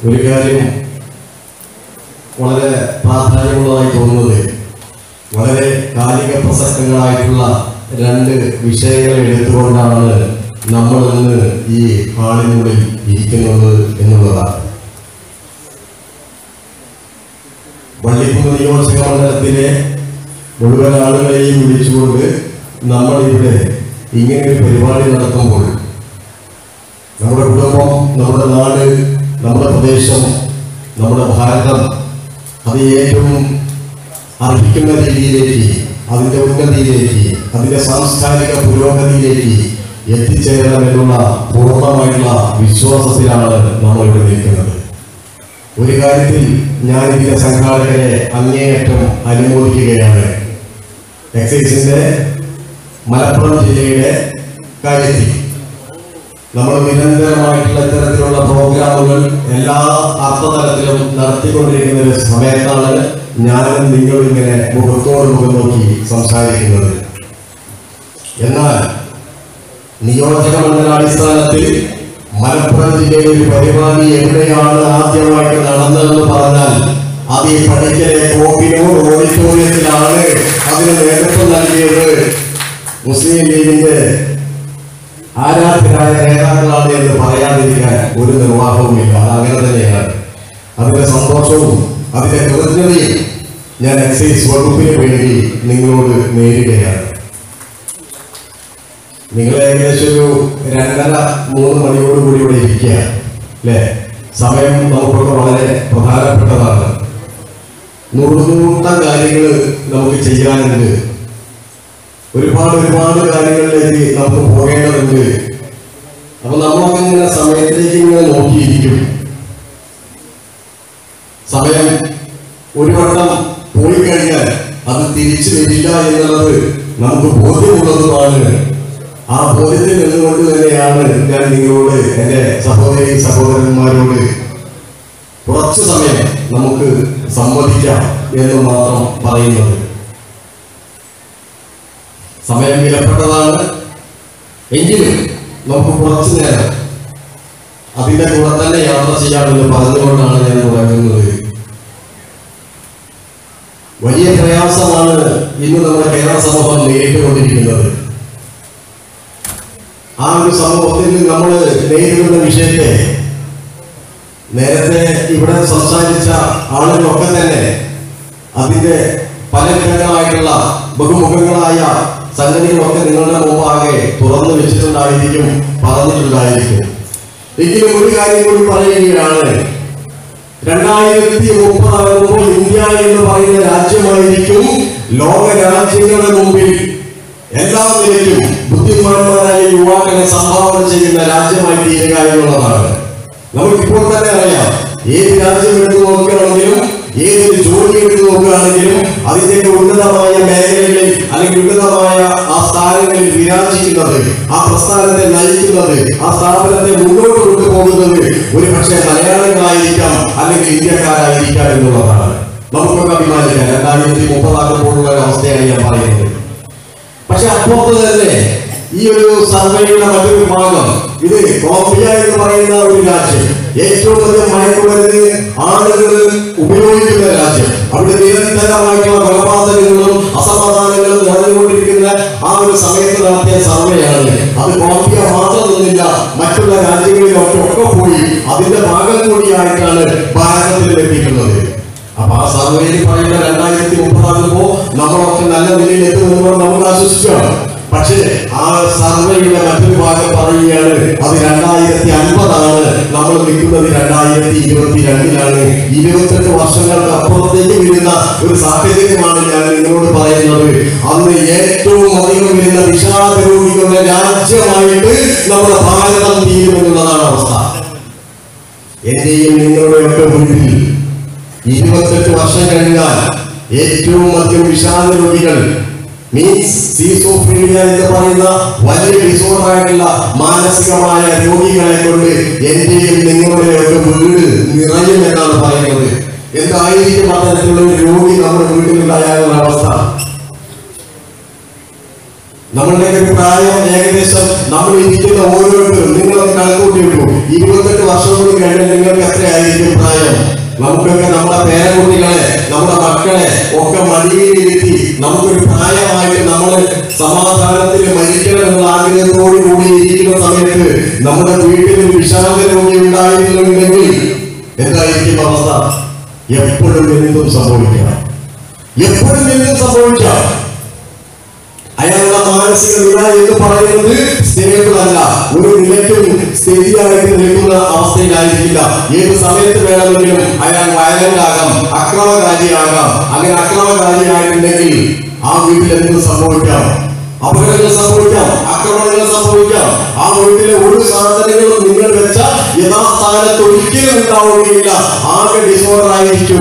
ഒരു കാര്യം വളരെ പ്രാധാന്യമുള്ളതായി തോന്നുന്നത് വളരെ കാലിക പ്രസക്തങ്ങളായിട്ടുള്ള രണ്ട് വിഷയങ്ങൾ എടുത്തുകൊണ്ടാണ് നമ്മൾ ഇന്ന് ഈ ഹാളിനുള്ളിൽ ഇരിക്കുന്നത് എന്നുള്ളതാണ് വള്ളിക്കുന്ന് നിയോജക മണ്ഡലത്തിലെ മുഴുവൻ ആളുകളെയും വിളിച്ചുകൊണ്ട് നമ്മൾ ഇവിടെ ഇങ്ങനെ ഒരു പരിപാടി നടത്തുമ്പോൾ നമ്മുടെ കുടുംബം നമ്മുടെ നാട് നമ്മുടെ പ്രദേശം നമ്മുടെ ഭാരതം അത് ഏറ്റവും അർഹിക്കുന്ന രീതിയിലേക്ക് അതിൻ്റെ ഉന്നതിയിലേക്ക് അതിൻ്റെ സാംസ്കാരിക പുരോഗതിയിലേക്ക് എത്തിച്ചേരണമെന്നുള്ള പൂർണ്ണമായിട്ടുള്ള വിശ്വാസത്തിലാണ് നമ്മൾ ഇവിടെ നിൽക്കുന്നത് ഒരു കാര്യത്തിൽ ഞാൻ ഇതിന്റെ സംഘാടകരെ അങ്ങേയറ്റം അനുമോദിക്കുകയാണ് എക്സൈസിന്റെ മലപ്പുറം ജില്ലയുടെ കാര്യത്തിൽ നമ്മൾ നിരന്തരമായിട്ടുള്ള ഇത്തരത്തിലുള്ള പ്രോഗ്രാമുകൾ എല്ലാ അർത്ഥതലത്തിലും നടത്തിക്കൊണ്ടിരിക്കുന്ന ഒരു സമയത്താണ് ഞാനും നിങ്ങളും ഇങ്ങനെ മുഖത്തോട് മുഖം നോക്കി സംസാരിക്കുന്നത് എന്നാൽ നിയോജക മണ്ഡലാടിസ്ഥാനത്തിൽ മലപ്പുറം ജില്ലയിൽ ഒരു പരിപാടി എവിടെയാണ് ആദ്യമായിട്ട് നടന്നതെന്ന് പറഞ്ഞാൽ അത് ഈ പടിക്കലെ കോപ്പിനൂർ ഓഡിറ്റോറിയത്തിലാണ് അതിന് നേതൃത്വം നൽകിയത് മുസ്ലിം ലീഗിന്റെ ആരാധകരായ നേതാക്കളാണ് എന്ന് പറയാതിരിക്കാൻ ഒരു നിർവാഹവുമില്ല അത് അങ്ങനെ തന്നെയാണ് അതിന്റെ സന്തോഷവും അതിന്റെ കൃതജ്ഞതയും ഞാൻ എക്സൈസ് വകുപ്പിന് വേണ്ടി നിങ്ങളോട് നേരിടുകയാണ് നിങ്ങൾ ഏകദേശം ഒരു രണ്ടര മൂന്ന് മണിയോട് കൂടി ഇവിടെ ഇരിക്കുക അല്ലേ സമയം നമുക്കൊക്കെ വളരെ പ്രധാനപ്പെട്ടതാണ് നൂറുനൂട്ടം കാര്യങ്ങൾ നമുക്ക് ചെയ്യാനുണ്ട് ഒരുപാട് ഒരുപാട് കാര്യങ്ങളിലേക്ക് നമുക്ക് പോകേണ്ടതുണ്ട് അപ്പൊ നമ്മളൊക്കെ ഇങ്ങനെ സമയത്തിലേക്ക് ഇങ്ങനെ നോക്കിയിരിക്കും സമയം ഒരു വട്ടം പോയി കഴിഞ്ഞാൽ അത് തിരിച്ചു വരില്ല എന്നുള്ളത് നമുക്ക് ബോധ്യമുള്ളതുമാണ് ആ ബോധ്യത്തിൽ നിന്നുകൊണ്ട് തന്നെയാണ് ഞാൻ നിങ്ങളോട് എൻ്റെ സഹോദരി സഹോദരന്മാരോട് കുറച്ചു സമയം നമുക്ക് സംവദിക്കാം എന്ന് മാത്രം പറയുന്നത് സമയം വിലപ്പെട്ടതാണ് എങ്കിലും നമുക്ക് കുറച്ചു നേരം അതിന്റെ കൂടെ തന്നെ യാത്ര ചെയ്യാമെന്ന് പറഞ്ഞുകൊണ്ടാണ് ഞാൻ തുടങ്ങുന്നത് വലിയ പ്രയാസമാണ് ഇന്ന് നമ്മുടെ കേരള സമൂഹം നേരിട്ടുകൊണ്ടിരിക്കുന്നത് ആ ഒരു സമൂഹത്തിൽ നമ്മൾ നേരിടുന്ന വിഷയത്തെ നേരത്തെ ഇവിടെ സംസാരിച്ച ആളുകളൊക്കെ തന്നെ അതിന്റെ പല ഘട്ടങ്ങളായിട്ടുള്ള ബഹുമുഖങ്ങളായ സംഗതികളൊക്കെ നിങ്ങളുടെ മുമ്പാകെ തുറന്നു വെച്ചിട്ടുണ്ടായിരിക്കും പറഞ്ഞിട്ടുണ്ടായിരിക്കും എങ്കിലും ഒരു കാര്യം കൂടി പറയുകയാണ് രണ്ടായിരത്തി മുപ്പതാകുമ്പോൾ ഇന്ത്യ എന്ന് പറയുന്ന രാജ്യമായിരിക്കും ലോക രാജ്യങ്ങളുടെ മുമ്പിൽ എല്ലാ നിലയ്ക്കും ബുദ്ധിമാന്മാരായ യുവാക്കളെ സംഭാവന ചെയ്യുന്ന രാജ്യമായി തീരുക എന്നുള്ളതാണ് നമുക്കിപ്പോൾ തന്നെ അറിയാം ഏത് രാജ്യം എടുത്തു നോക്കുകയാണെങ്കിലും ഏതൊരു ജോലി എടുത്തു നോക്കുകയാണെങ്കിലും അതിന്റെ ഉന്നതമായ മേഖലകളിൽ അല്ലെങ്കിൽ ഉന്നതമായ ആ സ്ഥാനങ്ങളിൽ വിരാജിക്കുന്നത് ആ പ്രസ്ഥാനത്തെ നയിക്കുന്നത് ആ സ്ഥാപനത്തെ മുന്നോട്ട് കൊണ്ടുപോകുന്നത് ഒരു പക്ഷേ മലയാളികളായിരിക്കാം അല്ലെങ്കിൽ ഇന്ത്യക്കാരായിരിക്കാം എന്നുള്ളതാണ് നമുക്കൊക്കെ അഭിമാനിക്കാം രണ്ടായിരത്തി മുപ്പതാകുമ്പോഴുള്ള ഒരു അവസ്ഥയാണ് ഞാൻ പറയുന്നത് പക്ഷെ അപ്പുറത്ത് തന്നെ ഈ ഒരു സർവേയുടെ മറ്റൊരു ഭാഗം ഇത് കോപ്പിയ എന്ന് പറയുന്ന ഒരു രാജ്യം ഏറ്റവും അധികം മയക്കുമരുന്ന് ആളുകൾ ഉപയോഗിക്കുന്ന രാജ്യം അവിടെ നിരന്തരമായിട്ടുള്ള കൊലപാതകങ്ങളും അസമാധാനങ്ങളും നടന്നുകൊണ്ടിരിക്കുന്ന ആ ഒരു സമയത്ത് നടത്തിയ സർവേയാണ് അത് കോപ്പിയ മാത്രം നിന്നില്ല മറ്റുള്ള രാജ്യങ്ങളിലൊക്കെ ഒക്കെ പോയി അതിന്റെ ഭാഗം കൂടിയായിട്ടാണ് ഭാരതത്തിൽ എത്തിയിട്ടുള്ളത് അപ്പൊ ആ സർവേയിൽ പറയുന്ന രണ്ടായിരത്തി മുപ്പതാകുമ്പോ നമ്മളൊക്കെ നല്ല നിലയിൽ എത്തുമെന്ന് നമുക്ക് ആശ്വസിക്കാം പക്ഷേ ആ സർവേയുടെ മറ്റൊരു ഭാഗം പറയുകയാണ് അത് രണ്ടായിരത്തി അൻപതാണ് നമ്മൾ നിൽക്കുന്നത് രണ്ടായിരത്തി ഇരുപത്തി രണ്ടിലാണ് ഇരുപത്തെട്ട് വർഷങ്ങൾക്ക് അപ്പുറത്തേക്ക് വരുന്ന ഒരു സാഹചര്യമാണ് ഞാൻ നിങ്ങളോട് പറയുന്നത് അന്ന് ഏറ്റവും അധികം വരുന്ന വിഷാദ രോഗികളുടെ രാജ്യമായിട്ട് നമ്മുടെ ഭാരതം തീരുമെന്നുള്ളതാണ് അവസ്ഥ എന്റെയും നിങ്ങളുടെയൊക്കെ മുൻപിൽ ഇരുപത്തെട്ട് വർഷം കഴിഞ്ഞാൽ ഏറ്റവും അധികം വിഷാദ രോഗികൾ മീൻസ് സീസോഫ്രീനിയ എന്ന് പറയുന്ന വലിയ ഡിസോർഡർ ആയിട്ടുള്ള മാനസികമായ രോഗികളെ കൊണ്ട് എന്റെയും നിങ്ങളുടെയൊക്കെ വീട് നിറയും എന്നാണ് പറയുന്നത് എന്തായിരിക്കും അത്തരത്തിലുള്ള ഒരു രോഗി നമ്മുടെ വീട്ടിലുണ്ടായാലുള്ള അവസ്ഥ നമ്മളുടെ ഒരു പ്രായം ഏകദേശം നമ്മൾ ഇരിക്കുന്ന ഓരോരുത്തരും നിങ്ങളൊക്കെ കണക്കൂട്ടി വിട്ടു ഇരുപത്തെട്ട് വർഷം കൂടി കഴിഞ്ഞാൽ നിങ്ങൾക്ക് എത്രയായിരിക്കും പ്രായം നമുക്കൊക്കെ നമ്മുടെ പേരക്കുട്ടികളെ നമ്മുടെ മക്കളെ ഒക്കെ മടിയിലിരുത്തി നമുക്കൊരു പ്രായമായിട്ട് നമ്മൾ സമാധാനത്തിൽ മരിക്കണം എന്നുള്ള ആഗ്രഹത്തോടു കൂടി ഇരിക്കുന്ന സമയത്ത് നമ്മുടെ വീട്ടിൽ ഒരു വിഷാദ രോഗി ഉണ്ടായിരുന്നുണ്ടെങ്കിൽ എന്തായിരിക്കും അവസ്ഥ എപ്പോഴും എന്തും സംഭവിക്കാം എപ്പോഴും എന്തും സംഭവിക്കാം അയാളുടെ മാനസിക നില എന്ന് പറയുന്നത് സ്റ്റേബിൾ അല്ല ഒരു നിലയ്ക്കും സ്ഥിതിയായിട്ട് നിൽക്കുന്ന അവസ്ഥയിലായിരിക്കില്ല ഏത് സമയത്ത് വേണമെങ്കിലും അയാൾ വയലന്റ് ആകാം അക്രമകാരിയാകാം അങ്ങനെ അക്രമകാരിയായിട്ടുണ്ടെങ്കിൽ ആ വീട്ടിൽ എന്ത് സംഭവിക്കാം അപകടങ്ങൾ സംഭവിക്കാം ആക്രമണങ്ങൾ സംഭവിക്കാം ആ വീട്ടിലെ ഒരു സാധനങ്ങളും നിങ്ങൾ വെച്ച യഥാസ്ഥാനത്ത് ഒരിക്കലും ഉണ്ടാവുകയില്ല ആകെ ഡിസോർഡർ ആയിരിക്കും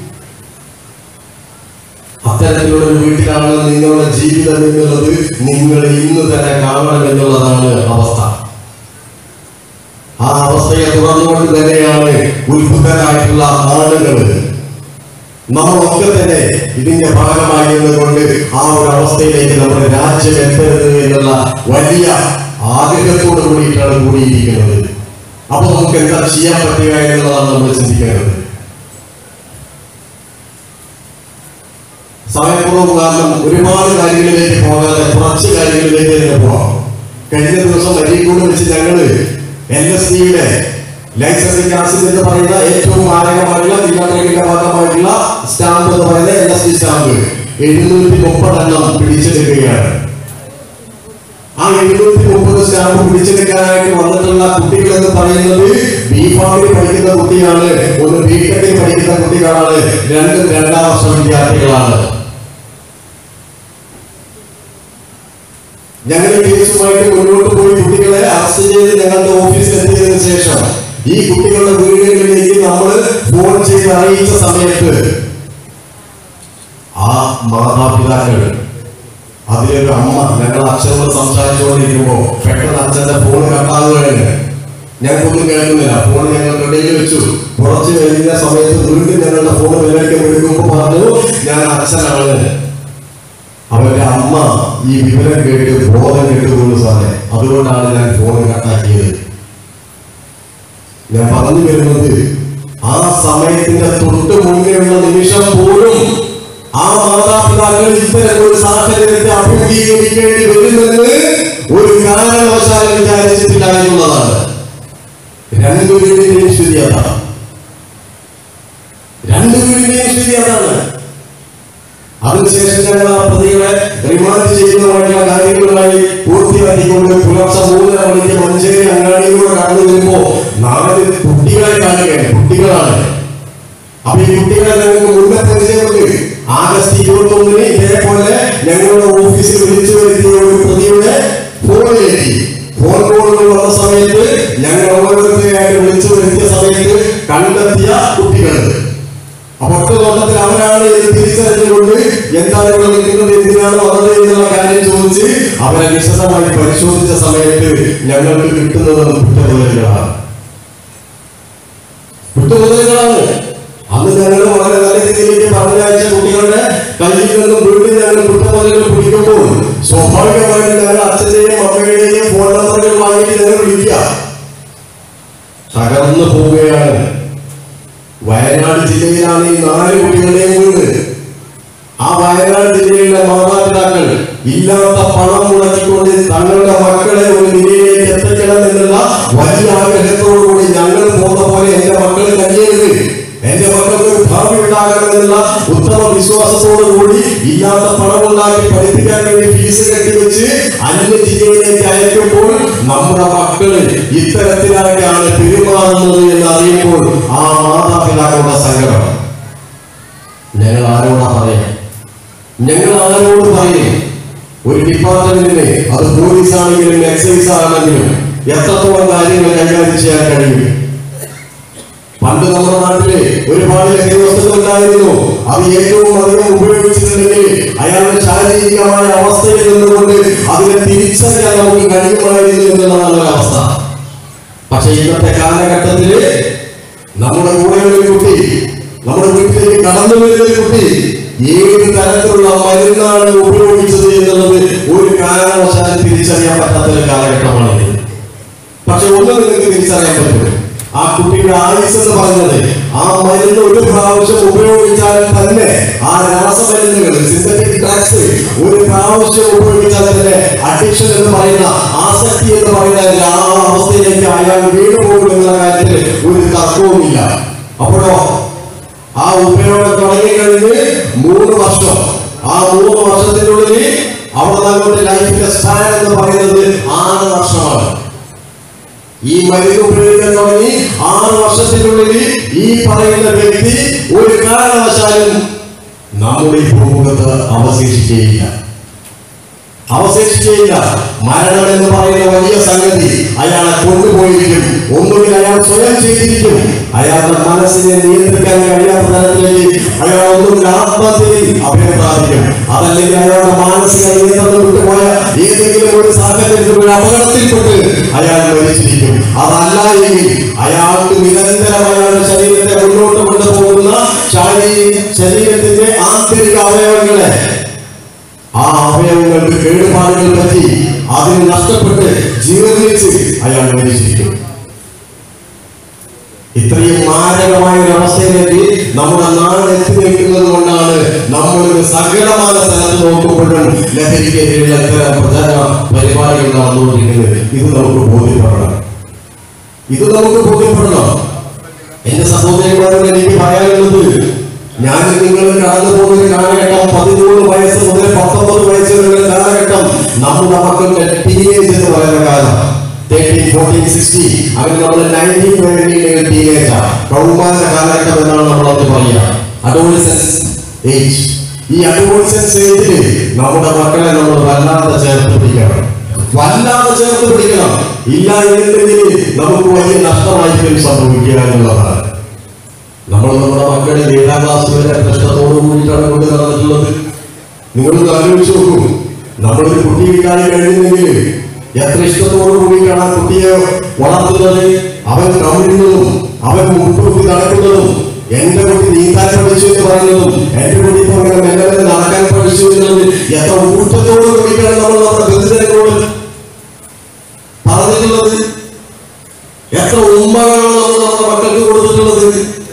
അത്തരത്തിലുള്ള ഒരു വീട്ടിലാണ് നിങ്ങളുടെ ജീവിതം എന്നുള്ളത് നിങ്ങൾ ഇന്ന് തന്നെ കാണണം എന്നുള്ളതാണ് അവസ്ഥ ആ അവസ്ഥയെ തുടർന്നുകൊണ്ട് തന്നെയാണ് ഉത്ഭുതരായിട്ടുള്ള ആളുകൾ നമ്മളൊക്കെ തന്നെ ഇതിന്റെ ഭാഗമായി നിന്നുകൊണ്ട് ആ ഒരു അവസ്ഥയിലേക്ക് നമ്മുടെ രാജ്യം എത്തരുത് എന്നുള്ള വലിയ ആഗ്രഹത്തോട് കൂടിയിട്ടാണ് കൂടിയിരിക്കുന്നത് അപ്പൊ നമുക്ക് എന്താ ചെയ്യാൻ പറ്റുക എന്നുള്ളതാണ് നമ്മൾ ചിന്തിക്കേണ്ടത് സമയക്കുറവ് കാരണം ഒരുപാട് കാര്യങ്ങളിലേക്ക് പോകാതെ കുറച്ച് കാര്യങ്ങളിലേക്ക് തന്നെ പോവാം കഴിഞ്ഞ ദിവസം അരീക്കോട് വെച്ച് ഞങ്ങള് എൻ എസ് സിയുടെ ലൈസൻസിംഗ് ആസിഡ് എന്ന് പറയുന്ന ഏറ്റവും മാരകമായിട്ടുള്ള ജില്ലാട്രക്കിന്റെ ഭാഗമായിട്ടുള്ള സ്റ്റാമ്പ് എന്ന് പറയുന്ന എൻ എസ് സി സ്റ്റാമ്പ് എഴുന്നൂറ്റി മുപ്പതെണ്ണം പിടിച്ചെടുക്കുകയാണ് ആ എഴുന്നൂറ്റി മുപ്പത് സ്റ്റാമ്പ് പിടിച്ചെടുക്കാനായിട്ട് വന്നിട്ടുള്ള കുട്ടികൾ എന്ന് പറയുന്നത് ബി ഫാമിൽ പഠിക്കുന്ന കുട്ടിയാണ് ഒന്ന് ബി ടെക്കിൽ പഠിക്കുന്ന കുട്ടികളാണ് രണ്ടും രണ്ടാം വർഷ വിദ്യാർത്ഥികളാണ് ഞങ്ങൾ ഈ കേസുമായിട്ട് മുന്നോട്ട് പോയി കുട്ടികളെ അറസ്റ്റ് ചെയ്ത് ഞങ്ങളുടെ ഓഫീസിൽ എത്തിയതിനു ശേഷം ഈ കുട്ടികളുടെ വീടുകളിലേക്ക് നമ്മൾ ഫോൺ ചെയ്ത് അറിയിച്ച സമയത്ത് ആ മാതാപിതാക്കൾ അതിലൊരു അമ്മ ഞങ്ങൾ അച്ഛനോട് സംസാരിച്ചുകൊണ്ടിരിക്കുമ്പോ പെട്ടെന്ന് അച്ഛന്റെ ഫോൺ കട്ടാകുകയാണ് ഞങ്ങൾക്കൊന്നും കേൾക്കുന്നില്ല ഫോൺ ഞങ്ങൾ ഇടയിൽ വെച്ചു കുറച്ച് കഴിഞ്ഞ സമയത്ത് വീണ്ടും ഞങ്ങളുടെ ഫോൺ വിലയ്ക്ക് വിളിക്കുമ്പോൾ പറഞ്ഞു ഞാൻ അച്ഛനാണ് അവന്റെ അമ്മ ഈ വിവരം കേട്ട് ബോധം കേട്ടുകൊണ്ട് സാറേ അതുകൊണ്ടാണ് ഞാൻ ഫോൺ കട്ടാക്കിയത് ഞാൻ പറഞ്ഞു വരുന്നത് ആ സമയത്തിന്റെ തൊട്ട് മുന്നേയുള്ള നിമിഷം പോലും ആ മാതാപിതാക്കൾ ഇത്തരം ഒരു സാഹചര്യത്തെ അഭിമുഖീകരിക്കേണ്ടി വരുമെന്ന് ഒരു കാരണവശാലും വിചാരിച്ചിട്ടില്ല എന്നുള്ളതാണ് രണ്ടുപേരുടെയും സ്ഥിതി അതാണ് രണ്ടുപേരുടെയും സ്ഥിതി അതാണ് അതിനുശേഷം ഞങ്ങൾ ആ പ്രതികളെ റിമാൻഡ് ചെയ്യുന്നതായിട്ടുള്ള കാര്യങ്ങളുമായി പൂർത്തിയാക്കിക്കൊണ്ട് പുലർച്ചെ മൂന്നര മണിക്ക് മഞ്ചേരി അങ്ങാടിയിലൂടെ കടന്നു വരുമ്പോ നാല് കുട്ടികളെ കാണുകയാണ് കുട്ടികളാണ് അപ്പൊ ഈ കുട്ടികളെ ഞങ്ങൾക്ക് മുമ്പേ പരിചയമുണ്ട് ആഗസ്റ്റ് ഇരുപത്തി ഒന്നിന് ഇതേപോലെ ഞങ്ങളുടെ ഓഫീസിൽ വിളിച്ചു വരുത്തിയ ഒരു പ്രതിയുടെ ഫോണിലേക്ക് ഫോൺ കോളുകൾ വന്ന സമയത്ത് ഞങ്ങൾ ഓരോരുത്തരെയായിട്ട് വിളിച്ചു വരുത്തിയ സമയത്ത് കണ്ടെത്തിയ കുട്ടികൾ അപ്പൊ ഒറ്റ നോട്ടത്തിൽ അവരാണ് ഇത് തിരിച്ചറിഞ്ഞുകൊണ്ട് എന്താണ് ഇവിടെ നിൽക്കുന്നത് എന്തിനാണ് വന്നത് എന്നുള്ള കാര്യം ചോദിച്ച് അവരെ വിശദമായി പരിശോധിച്ച സമയത്ത് ഞങ്ങൾക്ക് കിട്ടുന്നത് കുറ്റമുതലുകളാണ് കുറ്റമുതലുകളാണ് അന്ന് ഞങ്ങൾ വളരെ നല്ല രീതിയിലേക്ക് പറഞ്ഞയച്ച കുട്ടികളുടെ കയ്യിൽ നിന്നും വീട്ടിൽ ഞങ്ങൾ കുറ്റമുതലുകൾ പിടിക്കുമ്പോൾ സ്വാഭാവികമായിട്ട് ഞങ്ങൾ അച്ഛന്റെയും അമ്മയുടെയും ഫോൺ നമ്പറുകൾ വാങ്ങിയിട്ട് ഞങ്ങൾ വിളിക്കുക തകർന്നു പോവുകയാണ് വയനാട് ജില്ലയിലാണ് ഈ നാല് കുട്ടികളുടെയും വീട് ആ വയനാട് ജില്ലയിലെ മാതാപിതാക്കൾ ഇല്ലാത്ത പണം മുടക്കിക്കൊണ്ട് തങ്ങളുടെ മക്കളെ ഒരു നിലയിലേക്ക് എത്തിക്കണം എന്നുള്ള വലിയ ആഗ്രഹത്തോടുകൂടി ഞങ്ങൾ പോകുന്ന പോലെ എന്റെ മക്കൾ കഴിയരുത് എന്റെ മക്കൾക്ക് ഒരു ഭാവി ഉണ്ടാകണമെന്നുള്ള ഉത്തമ വിശ്വാസത്തോടു കൂടി ഇല്ലാത്ത പണം ഉണ്ടാക്കി പഠിപ്പിക്കാൻ വേണ്ടി ഫീസ് കെട്ടിവെച്ച് അന്യ ജില്ലയിലേക്ക് അയക്കുമ്പോൾ നമ്മുടെ മക്കള് ഇത്തരത്തിലായിട്ടാണ് പെരുമാറുന്നത് എന്ന് അറിയുമ്പോൾ ആ മാതാപിതാക്കളുടെ സങ്കടം ഞങ്ങൾ ആരോടാ പറയാം ഞങ്ങൾ ആരോട് പറയും ഒരു ഡിപ്പാർട്ട്മെന്റിന് അത് പോലീസ് ആണെങ്കിലും എക്സൈസ് ആണെങ്കിലും എത്രത്തോളം കാര്യങ്ങൾ കൈകാര്യം ചെയ്യാൻ കഴിയും പണ്ട് നമ്മുടെ നാട്ടില് ഒരുപാട് ലഹരി വസ്തുക്കൾ ഉണ്ടായിരുന്നു അത് ഏറ്റവും അധികം ഉപയോഗിച്ചിട്ടുണ്ടെങ്കിൽ അയാളുടെ ശാരീരികമായ അവസ്ഥയിൽ നിന്നുകൊണ്ട് അതിനെ തിരിച്ചറിയാൻ നമുക്ക് കഴിയുമായിരുന്നു എന്നുള്ളതാണ് ഒരു അവസ്ഥ പക്ഷെ ഇന്നത്തെ കാലഘട്ടത്തില് നമ്മുടെ കൂടെ ഒരു കുട്ടി നമ്മുടെ വീട്ടിലേക്ക് കടന്നു വരുന്ന ഒരു കുട്ടി ഏത് തരത്തിലുള്ള മരുന്നാണ് ഉപയോഗിച്ചത് എന്നുള്ളത് ഒരു കാരണവശാലും തിരിച്ചറിയാൻ പറ്റാത്ത ഒരു കാലഘട്ടമാണ് പക്ഷെ ഒന്ന് നിങ്ങൾക്ക് തിരിച്ചറിയാൻ പറ്റും ആ കുട്ടിയുടെ ആയുസ് എന്ന് പറയുന്നത് ആ മരുന്ന് ഒരു പ്രാവശ്യം ഉപയോഗിച്ചാൽ തന്നെ ആ രാസമരുന്നുകൾ സിന്തറ്റിക് ഡ്രഗ്സ് ഒരു പ്രാവശ്യം ഉപയോഗിച്ചാൽ തന്നെ അഡിക്ഷൻ എന്ന് പറയുന്ന ആസക്തി എന്ന് പറയുന്ന ആ അവസ്ഥയിലേക്ക് അയാൾ വീണു പോകുമെന്നുള്ള കാര്യത്തിൽ ഒരു തർക്കവുമില്ല അപ്പോഴോ ആ ഉപയോഗം തുടങ്ങിക്കഴിഞ്ഞ് മൂന്ന് വർഷം ആ മൂന്ന് വർഷത്തിനുള്ളിൽ അവിടെ നമ്മുടെ ലൈഫിന്റെ സ്പാൻ എന്ന് പറയുന്നത് ആറ് വർഷമാണ് ഈ മരുന്ന് ഉപയോഗിക്കാൻ തുടങ്ങി ആറ് വർഷത്തിനുള്ളിൽ ഈ പറയുന്ന വ്യക്തി ഒരു കാരണവശാലും നമ്മുടെ ഈ ഭൂമുഖത്ത് അവശേഷിക്കുകയില്ല അവശേഷിക്കുകയില്ല മരണം എന്ന് പറയുന്ന വലിയ സംഗതി അയാളെ കൊണ്ടുപോയിരിക്കും ഒന്നുകിൽ അയാൾ സ്വയം ചെയ്തിരിക്കും അയാളുടെ മനസ്സിനെ നിയന്ത്രിക്കാൻ കഴിയാത്ത തരത്തിലേക്ക് അയാൾ ഒന്നുകിൽ ആത്മഹത്യയിൽ അഭയം പ്രാപിക്കും അതല്ലെങ്കിൽ അയാളുടെ മാനസിക നിയന്ത്രണം വിട്ടുപോയ ഏതെങ്കിലും ഒരു സാഹചര്യത്തിൽ ഒരു അപകടത്തിൽപ്പെട്ട് അയാൾ മരിച്ചിരിക്കും അതല്ല എങ്കിൽ അയാൾക്ക് നിരന്തരം അയാളുടെ ശരീരത്തെ മുന്നോട്ട് കൊണ്ടുപോകുന്ന ശാരീ- ശരീരത്തിന്റെ ആന്തരിക അവയവങ്ങളെ ആ അവയവങ്ങൾക്ക് കേടുപാടുകൾ പറ്റി അതിന് നഷ്ടപ്പെട്ട് ജീർണിച്ച് അയാൾ മരിച്ചിരിക്കും ഇത്രയും മാരകമായ ഒരു അവസ്ഥയിലേക്ക് നമ്മുടെ നാട് എത്തി നിൽക്കുന്നത് കൊണ്ടാണ് നമ്മൾ ഒരു സകലമായ സ്ഥലത്ത് നോക്കുമ്പോഴും ലഹരിക്കെതിരെയുള്ള ഇത്തരം പ്രചാരണ പരിപാടികൾ നടന്നുകൊണ്ടിരിക്കുന്നത് ഇത് നമുക്ക് ബോധ്യപ്പെടണം ഇത് നമുക്ക് ബോധ്യപ്പെടണം എന്റെ സഹോദരിമാരോട് എനിക്ക് പറയാനുള്ളത് ഞാൻ നിങ്ങൾ കടന്നു പോകുന്ന ഒരു കാലഘട്ടം പതിമൂന്ന് വയസ്സ് മുതൽ പത്തൊമ്പത് വയസ്സ് വരെയുള്ള കാലഘട്ടം നമ്മുടെ മക്കളുടെ ടീനേജ് എന്ന് പറയുന്ന കാലം തേർട്ടീൻ ഫോർട്ടീൻ സിക്സ്റ്റി അങ്ങനെ നമ്മൾ നയൻറ്റീൻ ട്വന്റി ടീനേജ് കൗമാര കാലഘട്ടം എന്നാണ് നമ്മൾ അത് പറയുക അഡോളിസൻസ് ഏജ് ഈ അഡോളിസൻസ് ഏജിൽ നമ്മുടെ മക്കളെ നമ്മൾ വല്ലാതെ ചേർത്ത് പിടിക്കണം വല്ലാതെ ചേർത്ത് പിടിക്കണം ഇല്ല എന്നുണ്ടെങ്കിൽ നമുക്ക് വലിയ നഷ്ടമായിരിക്കും സംഭവിക്കുക എന്നുള്ളതാണ് നമ്മൾ നമ്മുടെ മക്കളെ ഏഴാം ക്ലാസ് വരെ പ്രശ്നത്തോടു കൂടിയിട്ടാണ് കൊണ്ട് നടന്നിട്ടുള്ളത് നിങ്ങളൊന്ന് ആലോചിച്ച് നോക്കൂ നമ്മളൊരു കുട്ടി വീട്ടായി കഴിയുന്നെങ്കിൽ എത്ര ഇഷ്ടത്തോടു കൂടിയിട്ടാണ് ആ കുട്ടിയെ വളർത്തുന്നത് അവൻ കമിഴുന്നതും അവൻ മുട്ടുകുത്തി നടക്കുന്നതും എന്റെ കുട്ടി നീന്താൻ പഠിച്ചു എന്ന് പറയുന്നതും എന്റെ കുട്ടി ഇപ്പൊ ഇങ്ങനെ മെല്ലെ മെല്ലെ നടക്കാൻ പഠിച്ചു എന്നുള്ളത് എത്ര ഊറ്റത്തോടു കൂടിയിട്ടാണ് നമ്മൾ നമ്മുടെ ബന്ധുജനങ്ങളോട് പറഞ്ഞിട്ടുള്ളത് എത്ര ഉമ്മകളാണ് നമ്മൾ നമ്മുടെ മക്കൾക്ക് കൊടുത്തിട്ടുള്ളത്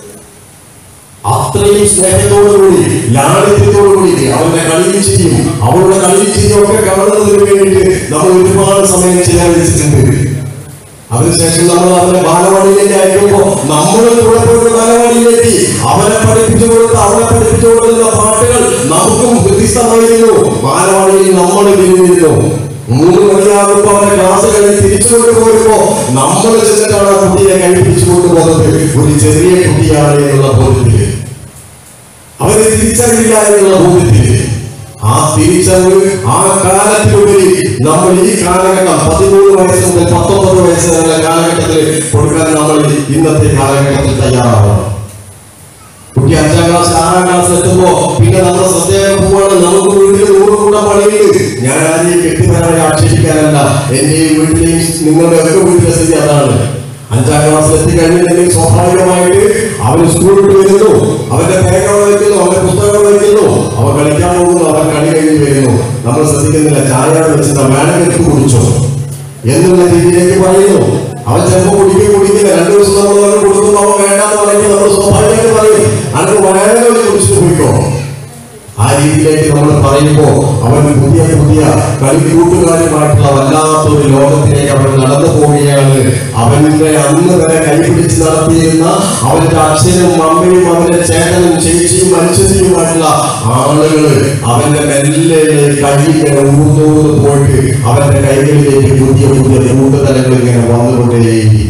അത്രയും സ്നേഹത്തോടുകൂടി ലാളിത്യത്തോടുകൂടി അവരുടെ കളിയും ചിരിയും അവരുടെ കളിയും ചിരിയും ഒക്കെ കാണുന്നതിന് വേണ്ടിയിട്ട് നമ്മൾ ഒരുപാട് സമയം ചെലവഴിച്ചിട്ടുണ്ട് അതിനുശേഷം നമ്മൾ അവരെ ബാലവാടിയിലേക്ക് അയക്കുമ്പോൾ നമ്മൾ കൂടെ പോയിട്ട് ബാലവാടിയിലേക്ക് അവരെ പഠിപ്പിച്ചു കൊടുത്ത് അവരെ പഠിപ്പിച്ചു കൊടുക്കുന്ന പാട്ടുകൾ നമുക്കും വ്യത്യസ്തമായിരുന്നു ബാലവാടിയിൽ നമ്മൾ വിരുന്നിരുന്നു മൂന്ന് മണിയാകുമ്പോൾ അവരെ ക്ലാസ് കഴിഞ്ഞ് തിരിച്ചു കൊണ്ടുപോരുമ്പോ നമ്മൾ ചെന്നിട്ടാണ് ആ കുട്ടിയെ കഴിപ്പിച്ചു കൊണ്ടുപോകുന്നത് ഒരു ചെറിയ കുട്ടിയാണ് എന്നുള്ള ബോധ്യത്തില് അവരെ തിരിച്ചറിയില്ല എന്നുള്ള ബോധ്യത്തില് ആ തിരിച്ചറിവ് ആ കാലത്തിലുപരി നമ്മൾ ഈ കാലഘട്ടം പതിമൂന്ന് വയസ്സ് മുതൽ പത്തൊമ്പത് വയസ്സ് വരെയുള്ള കാലഘട്ടത്തിൽ കൊടുക്കാൻ നമ്മൾ ഇന്നത്തെ കാലഘട്ടത്തിൽ തയ്യാറാവണം കുട്ടി അഞ്ചാം ക്ലാസ് ആറാം ക്ലാസ് എത്തുമ്പോ പിന്നെ നമ്മുടെ ശ്രദ്ധയൊക്കെ പോവാണ് നമുക്ക് വീട്ടിൽ നൂറ് കൂടെ പണിയുണ്ട് ഞാൻ ആരെയും കെട്ടിപ്പരാനെ ആക്ഷേപിക്കാനല്ല എന്റെയും വീട്ടിലെയും നിങ്ങളുടെ ഒക്കെ വീട്ടിലെ സ്ഥിതി അതാണ് അഞ്ചാം ക്ലാസ്സിൽ എത്തിക്കഴിഞ്ഞിട്ടുണ്ടെങ്കിൽ സ്വാഭാവികമായിട്ട് അവന് സ്കൂളിൽ വരുന്നു അവന്റെ പേരകൾ വയ്ക്കുന്നു അവന്റെ പുസ്തകങ്ങൾ വയ്ക്കുന്നു അവൻ കളിക്കാൻ പോകുന്നു അവൻ കളി കഴിഞ്ഞ് വരുന്നു നമ്മൾ ശ്രദ്ധിക്കുന്നില്ല ചായ വെച്ചിട്ട് വേണമെങ്കിൽ എടുത്ത് കുടിച്ചോ എന്നുള്ള രീതിയിലേക്ക് പറയുന്നു അവൻ ചിലപ്പോൾ കുടിക്കുക കുടിക്കില്ല രണ്ടു ദിവസം നമ്മൾ അവന് കൊടുക്കുമ്പോൾ അവൻ വേണ്ടാന്ന് പറയുമ്പോൾ നമ്മൾ സ്വാഭാവികമായിട്ട് പറയും അനക്ക് വേണമെങ്കിൽ കുടിച്ചിട്ട് പോയിക്കോ ആ രീതിയിലേക്ക് നമ്മൾ പറയുമ്പോൾ അവൻ പുതിയ പുതിയ കളിക്കൂട്ടുകാരുമായിട്ടുള്ള വല്ലാത്തൊരു ലോകത്തിലേക്ക് അവൻ നടന്നു പോവുകയാണ് അവന്റെ അന്ന് വരെ കൈപിടിച്ച് നടത്തിയിരുന്ന അവന്റെ അച്ഛനും അമ്മയും അവന്റെ ചേട്ടനും ചേച്ചിയും അനുസരിച്ചുമായിട്ടുള്ള ആളുകൾ അവന്റെ മെല്ലെ കൈയിങ്ങനെ ഊർന്നൂർന്ന് പോയിട്ട് അവന്റെ കൈകളിലേക്ക് പുതിയ പുതിയ കൂട്ടുതലങ്ങൾ ഇങ്ങനെ വന്നുകൊണ്ടേയിരിക്കും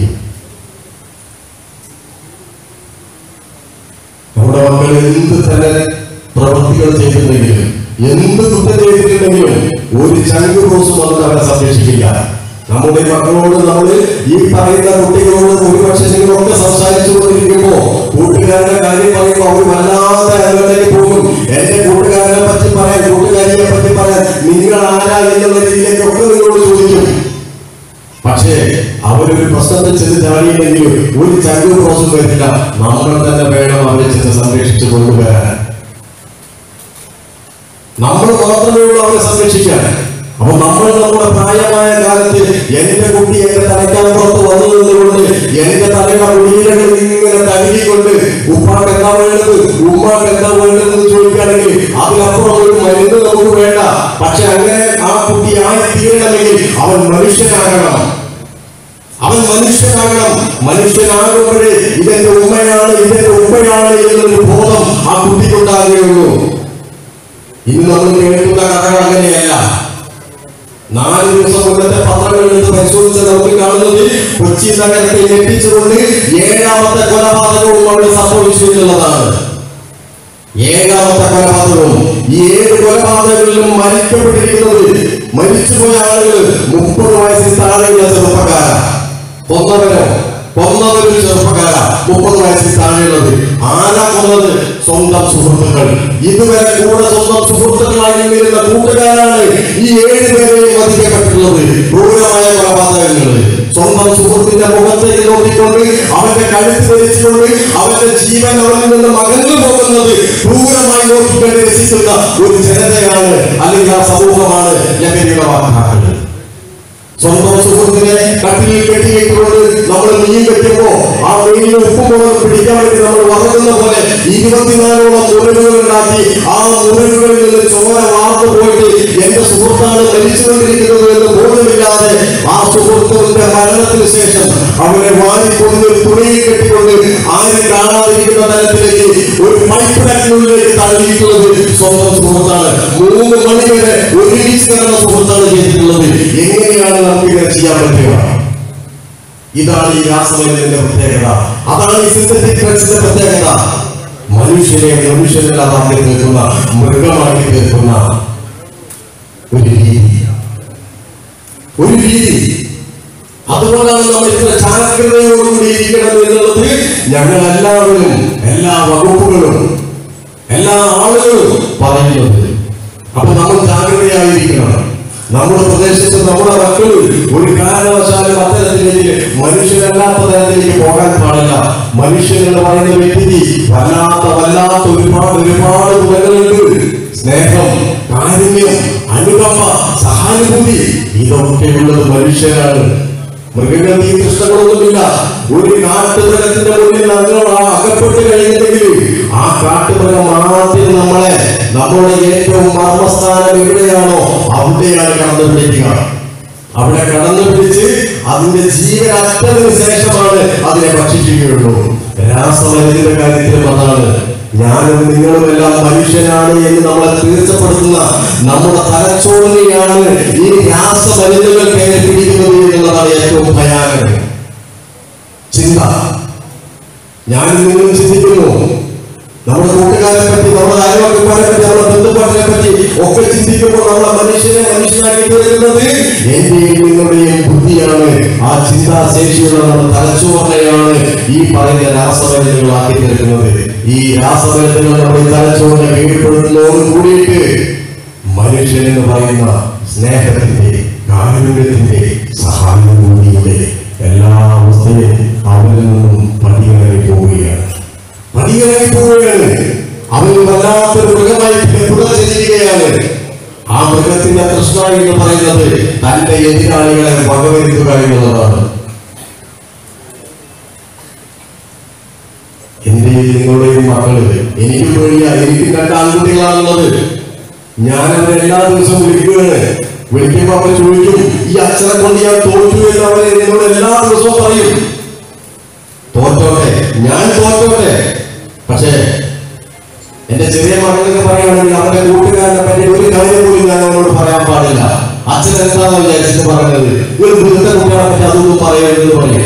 നമ്മുടെ മക്കൾ എന്ത് തന്നെ പ്രവൃത്തികൾ ചെയ്തിട്ടുണ്ടെങ്കിലും എന്ത് കുറ്റം ചെയ്തിട്ടുണ്ടെങ്കിലും ഒരു ചങ്ക് ദിവസം വന്ന് അവരെ സംരക്ഷിക്കില്ല നമ്മുടെ മക്കളോട് നമ്മൾ ഈ പറയുന്ന കുട്ടികളോട് ഒരുപക്ഷെ നിങ്ങളൊക്കെ സംസാരിച്ചു കൊണ്ടിരിക്കുമ്പോ കൂട്ടുകാരുടെ കാര്യം പറയുമ്പോൾ അവർ വല്ലാതെ അതിലേക്ക് പോകും എന്റെ കൂട്ടുകാരനെ പറ്റി പറയാൻ കൂട്ടുകാരിയെ പറ്റി പറയാൻ നിങ്ങൾ ആരാ എന്നുള്ള രീതിയിലേക്കൊക്കെ നിങ്ങളോട് ചോദിക്കും പക്ഷേ അവരൊരു പ്രശ്നത്തിൽ ചെന്ന് ചാടിയില്ലെങ്കിൽ ഉണ്ടെങ്കിൽ ഒരു ചങ്കു ക്രോസും വരില്ല നമ്മൾ തന്നെ വേണം അവരെ ചെന്ന് സംരക്ഷിച്ചു കൊണ്ടുവരാൻ നമ്മൾ മാത്രമേ ഉള്ളൂ അവരെ സംരക്ഷിക്കാൻ അപ്പൊ നമ്മൾ നമ്മുടെ പ്രായമായ കാലത്ത് എന്റെ കുട്ടി എന്റെ തലയ്ക്കാൻ പുറത്ത് വന്നു നിന്നുകൊണ്ട് എന്റെ തലയുടെ കുടീരകളിൽ ഇങ്ങനെ തഴുകിക്കൊണ്ട് ഉപ്പാക്ക് എന്താ വേണ്ടത് ഉമ്മാക്ക് എന്താ വേണ്ടതെന്ന് ചോദിക്കുകയാണെങ്കിൽ അതിനപ്പുറം ഒരു മരുന്ന് നമുക്ക് വേണ്ട പക്ഷെ അങ്ങനെ ആ കുട്ടി ആയി തീരണമെങ്കിൽ അവൻ മനുഷ്യനാകണം അവൻ മനുഷ്യനാകണം മനുഷ്യനാകുമ്പോഴേ ഇതെന്റെ ഉമ്മയാണ് ഇതെന്റെ ഉമ്മയാണ് എന്നൊരു ബോധം ആ കുട്ടിക്കുണ്ടാകുകയുള്ളൂ ഇന്ന് നമ്മൾ കേൾക്കുന്ന കഥകൾ അങ്ങനെയല്ല നാല് ദിവസം കൊണ്ടത്തെ പത്രങ്ങളിൽ നിന്ന് പരിശോധിച്ച് നമുക്ക് കാണുന്നത് കൊച്ചി നഗരത്തെ ഞെട്ടിച്ചുകൊണ്ട് ഏഴാമത്തെ കൊലപാതകവും അവിടെ സംഭവിച്ചു എന്നുള്ളതാണ് ഏഴാമത്തെ കൊലപാതകവും ഈ ഏഴ് കൊലപാതകങ്ങളിലും മരിക്കപ്പെട്ടിരിക്കുന്നത് മരിച്ചുപോയ ആളുകൾ മുപ്പത് വയസ്സിൽ താഴെയുള്ള ചെറുപ്പക്കാരാ കൊന്നവരോ കൊന്നവരും ചെറുപ്പക്കാര മുപ്പത് വയസ്സിൽ താഴെയുള്ളത് ആരാ കൊന്നത് സ്വന്തം സുഹൃത്തുക്കൾ ഇതുവരെ കൂടെ സ്വന്തം സുഹൃത്തുക്കളായി നിന്നിരുന്ന കൂട്ടുകാരാണ് ഈ ഏഴ് പേരെയും വധിക്കപ്പെട്ടിട്ടുള്ളത് ക്രൂരമായ കൊലപാതകങ്ങൾ സ്വന്തം സുഹൃത്തിന്റെ മുഖത്തേക്ക് നോക്കിക്കൊണ്ട് അവന്റെ കഴുത്ത് ധരിച്ചുകൊണ്ട് അവന്റെ ജീവൻ അവനിൽ നിന്ന് മകന്നു പോകുന്നത് ക്രൂരമായി നോക്കിക്കൊണ്ട് രസിക്കുന്ന ഒരു ജനതയാണ് അല്ലെങ്കിൽ ആ സമൂഹമാണ് ലഹരിയുടെ വാർത്താക്കൾ സ്വന്തം സുഹൃത്തിനെ കട്ടിലിൽ കെട്ടിയിട്ടുകൊണ്ട് നമ്മൾ മീൻ വെക്കുമ്പോ ആ മീനിന് ഉപ്പും മുളകും പിടിക്കാൻ വേണ്ടി നമ്മൾ വളരുന്ന പോലെ ഇരുപത്തിനാലോളം മുറിവുകൾ ഉണ്ടാക്കി ആ മുറിവുകളിൽ നിന്ന് ചോര വാർന്നു പോയിട്ട് എന്റെ സുഹൃത്താണ് മരിച്ചുകൊണ്ടിരിക്കുന്നത് എന്ന് ബോധമില്ലാതെ ആ സുഹൃത്തിന്റെ മരണത്തിന് ശേഷം അവനെ വാരിക്കൊണ്ട് ഒരു തുണിയിൽ കെട്ടിക്കൊണ്ട് ആരും കാണാതിരിക്കുന്ന തലത്തിലേക്ക് ഒരു പൈപ്പിടത്തിനുള്ളിലേക്ക് തള്ളിയിട്ടുള്ളത് സ്വന്തം സുഹൃത്താണ് മൂന്ന് മണി വരെ ഒരുമിച്ച് കിടന്ന സുഹൃത്താണ് ചെയ്തിട്ടുള്ളത് എങ്ങനെയാണ് നമുക്ക് ഇങ്ങനെ ചെയ്യാൻ പറ്റുക ഇതാണ് ഈ രാസമയത്തിന്റെ പ്രത്യേകത അതാണ് ഈ സിന്തറ്റിക് ഡ്രഗ്സിന്റെ പ്രത്യേകത മനുഷ്യനെ മനുഷ്യനില്ലാതാക്കി തീർക്കുന്ന മൃഗമാക്കി തീർക്കുന്ന ഒരു രീതി ഒരു രീതി അതുകൊണ്ടാണ് നമ്മൾ ഇത്ര ജാഗ്രതയോടുകൂടി ഇരിക്കണം എന്നുള്ളത് ഞങ്ങൾ എല്ലാവരും എല്ലാ വകുപ്പുകളും എല്ലാ ആളുകളും പറയുന്നത് അപ്പൊ നമ്മൾ ജാഗ്രതയായിരിക്കണം നമ്മുടെ പ്രദേശത്ത് നമ്മുടെ മക്കൾ ഒരു കാരണവശാലും അത്തരത്തിലേക്ക് മനുഷ്യരല്ലാത്ത തരത്തിലേക്ക് പോകാൻ പാടില്ല മനുഷ്യൻ എന്ന് പറയുന്ന വ്യക്തി വല്ലാത്ത വല്ലാത്ത ഒരുപാട് ഒരുപാട് ഗുണങ്ങളുണ്ട് സ്നേഹം കാരുണ്യം അനുകമ്പ സഹാനുഭൂതി ഇതൊക്കെയുള്ളത് മനുഷ്യരാണ് മൃഗങ്ങൾക്ക് ഈ പ്രശ്നങ്ങളൊന്നുമില്ല ഒരു കാട്ടുമൃഗത്തിന്റെ മുന്നിൽ നമ്മൾ ആ അകപ്പെട്ട് കഴിഞ്ഞിട്ടുണ്ടെങ്കിൽ ആ കാട്ടുമൃഗം ആദ്യം നമ്മളെ നമ്മുടെ ഏറ്റവും മർമ്മസ്ഥാനം എവിടെയാണോ അവിടെയാണ് കടന്നു പിടിക്കുക അവിടെ കടന്നു പിടിച്ച് അതിന്റെ ജീവൻ അറ്റതിന് ശേഷമാണ് അതിനെ ഭക്ഷിക്കുകയുള്ളൂ രാസമയത്തിന്റെ കാര്യത്തിലും അതാണ് ഞാനും നിങ്ങളും എല്ലാം മനുഷ്യനാണ് എന്ന് നമ്മളെ തീർച്ചപ്പെടുത്തുന്ന നമ്മുടെ തലച്ചോറിനെയാണ് ഈ രാസമരുന്നുകൾ കയറി പിടിക്കുന്നത് എന്നുള്ളതാണ് ഏറ്റവും ഭയാനകം ചിന്ത ഞാനും നിങ്ങളും ചിന്തിക്കുന്നു നമ്മുടെ കൂട്ടുകാരെ പറ്റി നമ്മുടെ അയൽവക്കക്കാരെ പറ്റി നമ്മുടെ ബന്ധുപ്പാട്ടിനെ പറ്റി ഒക്കെ ചിന്തിക്കുമ്പോൾ നമ്മളെ മനുഷ്യനെ മനുഷ്യനാക്കി തീർക്കുന്നത് എന്റെയും നിങ്ങളുടെയും ബുദ്ധിയാണ് ആ ചിന്താശേഷിയുള്ള നമ്മുടെ തലച്ചോറിനെയാണ് ഈ പറയുന്ന രാസമരുന്നുകളാക്കി തീർക്കുന്നത് ഈ രാസമരുന്നുകൾ നമ്മുടെ തലച്ചോറിനെ കീഴ്പ്പെടുത്തുന്നതോട് കൂടിയിട്ട് മനുഷ്യൻ എന്ന് പറയുന്ന സ്നേഹത്തിന്റെ കാരുണ്യത്തിന്റെ സഹാനുഭൂതിയുടെ എല്ലാ അവസ്ഥയും അവരിൽ നിന്നും പടികളായി പോവുകയാണ് പടികളായി പോവുകയാണ് അവൻ വല്ലാത്തൊരു മൃഗമായി പുറത്തിരിക്കുകയാണ് ആ മൃഗത്തിന്റെ കൃഷ്ണ എന്ന് പറയുന്നത് തന്റെ എതിരാളികളെ വകവരുത്തുക എന്നുള്ളതാണ് എന്റെയും നിങ്ങളുടെയും മക്കള് എനിക്ക് പേടിയാ എനിക്ക് രണ്ട് ആൺകുട്ടികളാണുള്ളത് ഞാൻ അവരെ എല്ലാ ദിവസവും വിളിക്കുകയാണ് വിളിക്കുമ്പോ അവർ ചോദിക്കും ഈ അച്ഛനെ കൊണ്ട് ഞാൻ തോറ്റു എന്ന് അവരെ എന്നോട് എല്ലാ ദിവസവും പറയും തോറ്റോട്ടെ ഞാൻ തോറ്റോട്ടെ പക്ഷേ എന്റെ ചെറിയ മക്കളൊക്കെ പറയുകയാണെങ്കിൽ അവരുടെ കൂട്ടുകാരനെ പറ്റി ഒരു കാര്യം പോലും ഞാൻ അവനോട് പറയാൻ പാടില്ല അച്ഛൻ എന്താണെന്ന് വിചാരിച്ചിട്ട് പറഞ്ഞത് ഒരു വൃദ്ധ കുട്ടികളെ പറ്റി അതൊന്നും പറയരുതെന്ന് പറയും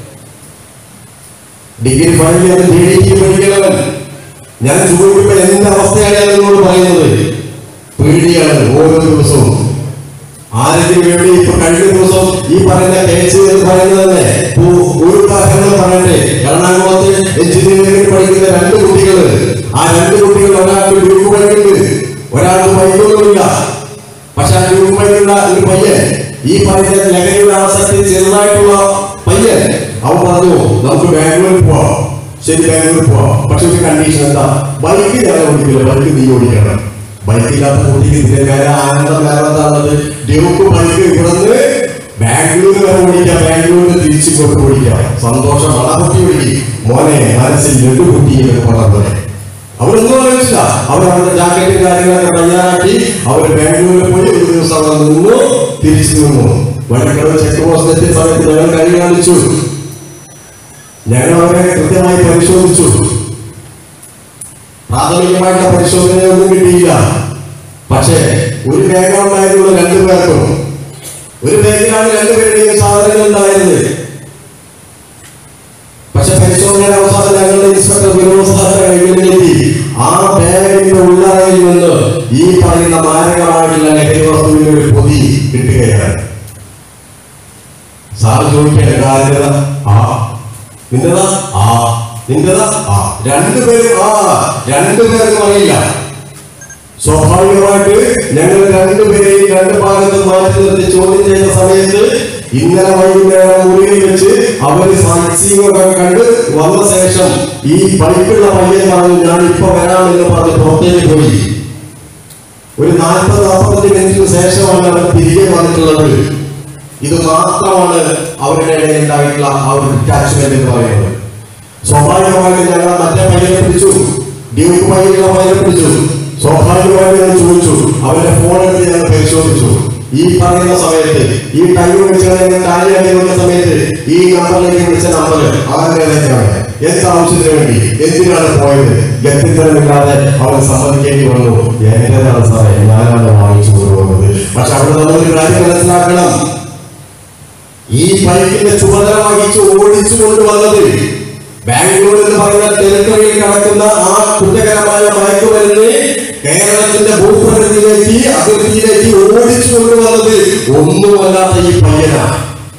ഡിഗ്രി ഫൈനൽ ഞാൻ ഡി ഡിക്ക് പഠിക്കണവൻ ഞാൻ ചോദിക്കുമ്പോ എന്റെ അവസ്ഥയാണ് ഞാൻ നിങ്ങളോട് പറയുന്നത് പേടിയാണ് ഓരോ ദിവസവും ആരെങ്കിലും വേണ്ടി ഇപ്പൊ കഴിഞ്ഞ ദിവസം ഈ പറയുന്ന കേസ് എന്ന് പറയുന്നത് തന്നെ ഇപ്പൊ ഒരു ഉദാഹരണം പറയട്ടെ എറണാകുളത്ത് എഞ്ചിനീയറിംഗ് പഠിക്കുന്ന രണ്ട് കുട്ടികൾ ആ രണ്ട് കുട്ടികൾ ഒരാൾക്ക് ഗ്രൂപ്പ് പഠിക്കുന്നുണ്ട് ഒരാൾക്ക് ബൈക്കൊന്നുമില്ല പക്ഷെ ആ ഗ്രൂപ്പ് പഠിക്കുന്ന ഒരു പയ്യൻ ഈ പറയുന്ന ലഹരിയുടെ അവസരത്തിൽ ചെറുതായിട്ടുള്ള പയ്യൻ അവൻ പറഞ്ഞു നമുക്ക് ബാംഗ്ലൂർ പോവാം ശരി ബാംഗ്ലൂർ പോവാം പക്ഷെ ഒരു കണ്ടീഷൻ എന്താ ബൈക്ക് ഞാൻ ഓടിക്കില്ല ബൈക്ക് നീ ഓടിക്കണം ബൈക്കില്ലാത്ത കുട്ടിക്ക് ഇതിന്റെ ആനന്ദം വേറെ എന്താണത് ഡ്യൂക്ക് ബൈക്ക് ഇവിടുന്ന് ബാംഗ്ലൂർ വരെ ഓടിക്കാം ബാംഗ്ലൂരിൽ തിരിച്ചു കൊണ്ട് ഓടിക്കാം സന്തോഷം വള കുട്ടി ഓടിക്കും മോനെ മനസ്സിൽ രണ്ട് കുട്ടിയെ വളർന്നത് അവരൊന്നും ആലോചിച്ചില്ല അവർ അവരുടെ ജാക്കറ്റും കാര്യങ്ങളൊക്കെ തയ്യാറാക്കി അവർ ബാംഗ്ലൂരിൽ പോയി ഒരു ദിവസം അവിടെ നിന്നു തിരിച്ചു നിന്നു വഴിക്കടവ് ചെക്ക് പോസ്റ്റ് എത്തിയ സമയത്ത് ഞങ്ങൾ കൈ കാണിച്ചു ഞങ്ങൾ അവരെ കൃത്യമായി പരിശോധിച്ചു പ്രാഥമികമായിട്ടുള്ള പരിശോധനയൊന്നും കിട്ടിയില്ല പക്ഷേ ഒരു ബാഗുണ്ടായിരുന്നുള്ളൂ രണ്ടു പേർക്കും ഒരു ബാഗിലാണ് രണ്ടുപേരുടെയും സാധനങ്ങൾ ഉണ്ടായിരുന്നത് പക്ഷെ പരിശോധനയുടെ അവസാനം ഞങ്ങളുടെ ഇൻസ്പെക്ടർ വിനോദാചാരി ആ ബാഗിന്റെ ഉള്ളറയിൽ നിന്ന് ഈ പറയുന്ന മാരകമായിട്ടുള്ള ലഹരി വസ്തുവിന്റെ ഒരു പൊതി കിട്ടുകയാണ് സാർ ചോദിക്കാൻ കാര്യത ആ നിന്റെതാ ആ നിന്റെതാ ആ രണ്ടുപേരും ആ രണ്ടുപേർക്കും അറിയില്ല സ്വാഭാവികമായിട്ട് ഞങ്ങൾ രണ്ടുപേരെയും രണ്ട് ഭാഗത്ത് മാറ്റി നിർത്തി ചോദ്യം ചെയ്ത സമയത്ത് ഇന്നലെ വൈകുന്നേരം മുറിയിൽ വെച്ച് അവർ സൈറ്റ് ഒക്കെ കണ്ട് വന്ന ശേഷം ഈ ബൈക്കുള്ള പയ്യൻ പറഞ്ഞു ഞാൻ ഇപ്പൊ വരാമെന്ന് പറഞ്ഞ് പുറത്തേക്ക് പോയി ഒരു നാൽപ്പത് നാൽപ്പത്തഞ്ച് മിനിറ്റിന് ശേഷമാണ് അവർ തിരികെ വന്നിട്ടുള്ളത് ഇത് മാത്രമാണ് അവരുടെ ഇടയിൽ ഉണ്ടായിട്ടുള്ള ആ ഒരു അറ്റാച്ച്മെന്റ് എന്ന് പറയുന്നത് സ്വാഭാവികമായിട്ട് ഞങ്ങൾ മറ്റേ പയ്യനെ പിടിച്ചു ഡ്യൂക്ക് പയ്യനുള്ള പയ്യനെ പിടിച്ചു സ്വാഭാവികമായിട്ട് ഞാൻ ചോദിച്ചു അവന്റെ ഫോൺ എടുത്ത് ഞങ്ങൾ പരിശോധിച്ചു ഈ പറയുന്ന സമയത്ത് ഈ ടൈം വെച്ച് ഞങ്ങൾ കാര്യമാക്കി വന്ന സമയത്ത് ഈ നമ്പറിലേക്ക് വിളിച്ച നമ്പർ അവരുടെ തന്നെയാണ് എന്ത് ആവശ്യത്തിന് വേണ്ടി എന്തിനാണ് പോയത് ഗത്യന്തരമില്ലാതെ അവൻ സമ്മതിക്കേണ്ടി വന്നു എന്റേതാണ് സാറേ ഞാനാണ് വാങ്ങിച്ചു കൊണ്ടുപോകുന്നത് പക്ഷെ അവിടെ നമ്മളൊരു കാര്യം മനസ്സിലാക്കണം ഈ ബൈക്കിന്റെ ചുമതല വഹിച്ച് ഓടിച്ചു കൊണ്ടുവന്നത് ബാംഗ്ലൂർ എന്ന് പറയുന്ന ടെറിട്ടറിയിൽ കിടക്കുന്ന ആ കുറ്റകരമായ മയക്കുമരുന്ന് കേരളത്തിന്റെ ഭൂപ്രകൃതിയിലേക്ക് അതിർത്തിയിലേക്ക് ഓടിച്ചു കൊണ്ടുവന്നത് ഒന്നുമല്ലാത്ത ഈ പയ്യനാണ്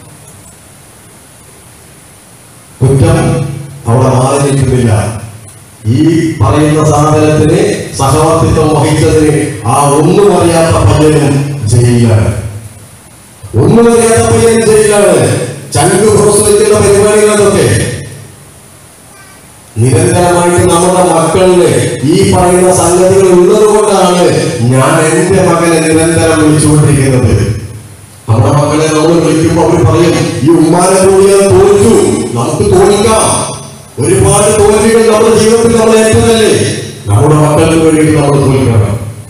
കുറ്റം അവിടെ മാറി നിൽക്കുന്നില്ല ഈ പറയുന്ന സാധനത്തിന് സഹവർത്തിത്വം വഹിച്ചതിന് ആ ഒന്നും അറിയാത്ത പയ്യനും ജയിലാണ് ഒന്നും അറിയാത്ത പയ്യൻ ജയിലാണ് ചങ്ക് പ്രോത്സാഹിക്കുന്ന പരിപാടികളൊക്കെ നിരന്തരമായിട്ട് നമ്മുടെ മക്കളില് ഈ പറയുന്ന സംഗതികൾ ഉള്ളത് കൊണ്ടാണ് ഞാൻ എന്റെ മകനെ നിരന്തരം വിളിച്ചുകൊണ്ടിരിക്കുന്നത് നമ്മുടെ മക്കളെ നമ്മൾ വിളിക്കുമ്പോൾ അവർ പറയും ഈ ഉമ്മാനെ കൂടിയാൽ തോറ്റു നമുക്ക് തോന്നിക്കാം ഒരുപാട് തോൽവികൾ നമ്മുടെ ജീവിതത്തിൽ നമ്മൾ ഏറ്റതല്ലേ നമ്മുടെ മക്കൾക്ക് വേണ്ടി നമ്മൾ തോൽക്കണം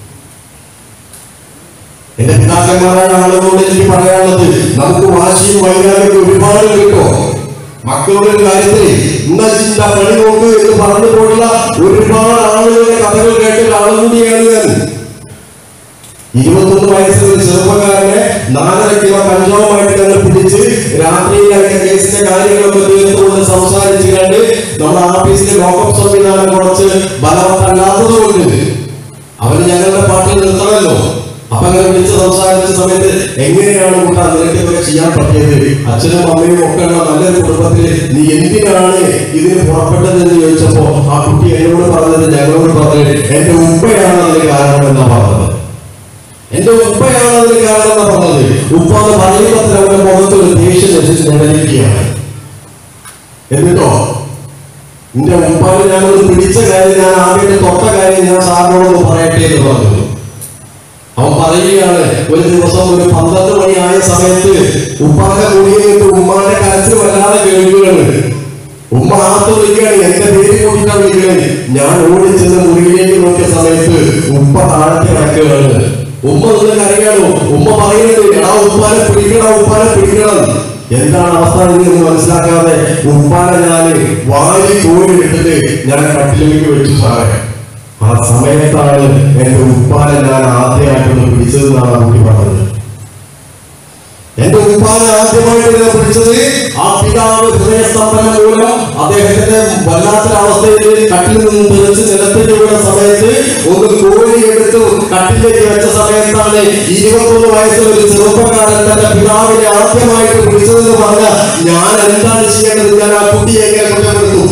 എന്റെ പിതാക്കന്മാരായ ആളുകളോട് എനിക്ക് പറയാനുള്ളത് നമുക്ക് വാശിയും വൈകാരികം ഒരുപാട് കിട്ടോ മക്കളുടെ ഒരു കാര്യത്തിൽ ഇന്ന ചിന്ത പണി നോക്ക് എന്ന് പറഞ്ഞു പോലുള്ള ഒരുപാട് ആളുകളുടെ കഥകൾ കേട്ട ആളുകൂടിയാണ് ഞാൻ ഇരുപത്തൊന്ന് വയസ്സുള്ള ഒരു ചെറുപ്പക്കാരനെ നാലര കിലോ കഞ്ചാവുമായിട്ട് ഞങ്ങൾ പിടിച്ച് രാത്രിയിലാക്കിയ കേസിന്റെ കാര്യങ്ങളൊക്കെ തീർത്തുകൊണ്ട് സംസാരിച്ച് കണ്ട് നമ്മുടെ ആഫീസിലെ ലോക്കപ്പ് സംവിധാനം കുറച്ച് ബലവത്തല്ലാത്തത് കൊണ്ട് അവന് ഞങ്ങളുടെ പാർട്ടിയിൽ നിർത്തണമല്ലോ അപ്പൊ അങ്ങനെ വിളിച്ച് സംസാരിച്ച സമയത്ത് എങ്ങനെയാണ് കൂട്ടാ നിനക്ക് ഇതൊക്കെ ചെയ്യാൻ പറ്റിയത് അച്ഛനും അമ്മയും ഒക്കെ ഉള്ള നല്ലൊരു കുടുംബത്തിൽ നീ എന്തിനാണ് ഇതിന് പുറപ്പെട്ടത് എന്ന് ചോദിച്ചപ്പോ ആ കുട്ടി എന്നോട് പറഞ്ഞത് ഞങ്ങളോട് പറഞ്ഞത് എന്റെ ഉപ്പയാണ് അതിന് കാരണം എന്നാ പറഞ്ഞത് എന്റെ ഉപ്പയാണ് അതിന് കാരണം എന്നാ പറഞ്ഞത് ഉപ്പ എന്ന് പറയുമ്പോൾ തന്നെ അവന്റെ മുഖത്ത് ഒരു ദേഷ്യം രചിച്ച് നിലനിൽക്കുകയാണ് എന്നിട്ടോ എന്റെ ഉപ്പാന് ഞാനൊന്ന് പിടിച്ച കാര്യം ഞാൻ ആദ്യത്തെ തൊട്ട കാര്യം ഞാൻ സാറിനോടൊന്ന് പറയട്ടെ എന്ന് പറഞ്ഞു അവൻ പറയുകയാണ് ഒരു ദിവസം ഒരു പന്ത്രണ്ട് മണിയായ സമയത്ത് ഉപ്പാന്റെ കുടിയിട്ട് ഉമ്മാന്റെ കരച്ചിൽ വല്ലാതെ കേൾക്കുകയാണ് ഉമ്മ ആർത്ത് വിളിക്കുകയാണ് എന്റെ പേര് കൂട്ടിട്ടാ വിളിക്കുകയാണ് ഞാൻ ഓടിച്ചെന്ന് മുറിയിലേക്ക് നോക്കിയ സമയത്ത് ഉപ്പ താഴത്തെ കിടക്കുകയാണ് ഉമ്മ നിന്ന് കരയാണോ ഉമ്മ പറയുന്നത് എടാ ഉപ്പാനെ പിടിക്കണം ഉപ്പാനെ പിടിക്കണം എന്താണ് അവസ്ഥ എന്ന് മനസ്സിലാക്കാതെ ഉപ്പാനെ ഞാൻ വാരി കോരിട്ടിട്ട് ഞാൻ കട്ടിലേക്ക് വെച്ചു സാറേ ആ സമയത്താണ് എന്റെ ഉപ്പാനെ ഞാൻ ആദ്യമായിട്ടൊന്ന് പിടിച്ചതെന്നാണ് ആ കുട്ടി പറഞ്ഞത് എന്റെ ഉപ്പാനെ ആദ്യമായിട്ട് ഞാൻ പിടിച്ചത് ആ പിതാവ് ഹൃദയസ്തംഭനം മൂലം അദ്ദേഹത്തിന്റെ വല്ലാത്തൊരവസ്ഥയിൽ കട്ടിൽ നിന്ന് തെറിച്ച് നിലത്തേക്ക് വീണ സമയത്ത് ഒന്ന് കോഴി എടുത്ത് കട്ടിലേക്ക് വെച്ച സമയത്താണ് ഇരുപത്തൊന്ന് വയസ്സുള്ള ഒരു ചെറുപ്പക്കാരൻ തന്റെ പിതാവിനെ ആദ്യമായിട്ട് പിടിച്ചതെന്ന് പറഞ്ഞ ഞാൻ എന്താണ് ചെയ്യേണ്ടത് ഞാൻ ആ കുട്ടിയെ എങ്ങനെ കുറ്റപ്പെടുത്തും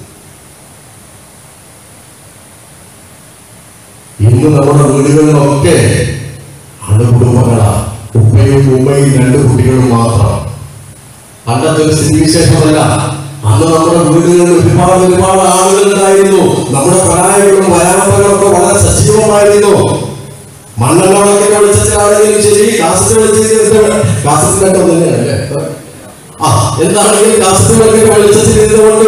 ഇന്ന് നമ്മുടെ വീടുകളിലൊക്കെ അണുകുടുംബങ്ങളാ ഉപ്പയും ഉമ്മയും രണ്ട് കുട്ടികളും മാത്രം പണ്ടത്തെ ഒരു സ്ഥിതിവിശേഷമല്ല അന്ന് നമ്മുടെ വീടുകളിൽ ഒരുപാട് ഒരുപാട് ആളുകൾ ഉണ്ടായിരുന്നു നമ്മുടെ പ്രായങ്ങളും വരാമ്പകളും ഒക്കെ വളരെ സജീവമായിരുന്നു മണ്ണെണ്ണൊക്കെ വെളിച്ചത്തിലാണെങ്കിലും ശരി കാസറ്റ് വെളിച്ചത്തിൽ കാസറ്റ് കണ്ടോ തന്നെയല്ലേ ആ എന്താണെങ്കിലും കാസറ്റ് വിളക്കിന്റെ വെളിച്ചത്തിൽ ഇരുന്നുകൊണ്ട്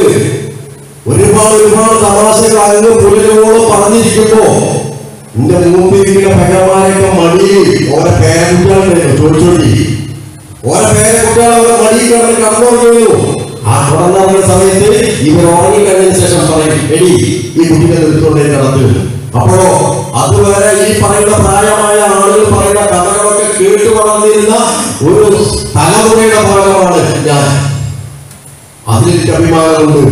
ഒരുപാട് ഒരുപാട് തമാശകൾ അങ്ങ് പുലരോളം പറഞ്ഞിരിക്കുമ്പോ എന്റെ മുമ്പിരിക്കുന്ന ഭഗവാനൊക്കെ മടിയിൽ ഓരോ പേരക്കുട്ടികളുണ്ടായിരുന്നു ചോദിച്ചോടി ഓരോ പേരക്കുട്ടികൾ അവരെ മടിയിൽ കിടന്ന് കടന്നുറങ്ങിയിരുന്നു ആ കടന്നുറങ്ങിയ സമയത്ത് ഇവർ ഉറങ്ങി കഴിഞ്ഞതിന് ശേഷം പറയും എടി ഈ കുട്ടിയെ നിർത്തോണ്ടേ നടത്തു അപ്പോഴോ അതുവരെ ഈ പറയുന്ന പ്രായമായ ആളുകൾ പറയുന്ന കഥകളൊക്കെ കേട്ടു വളർന്നിരുന്ന ഒരു തലമുറയുടെ ഭാഗമാണ് ഞാൻ അതിലെനിക്ക് അഭിമാനമുണ്ട്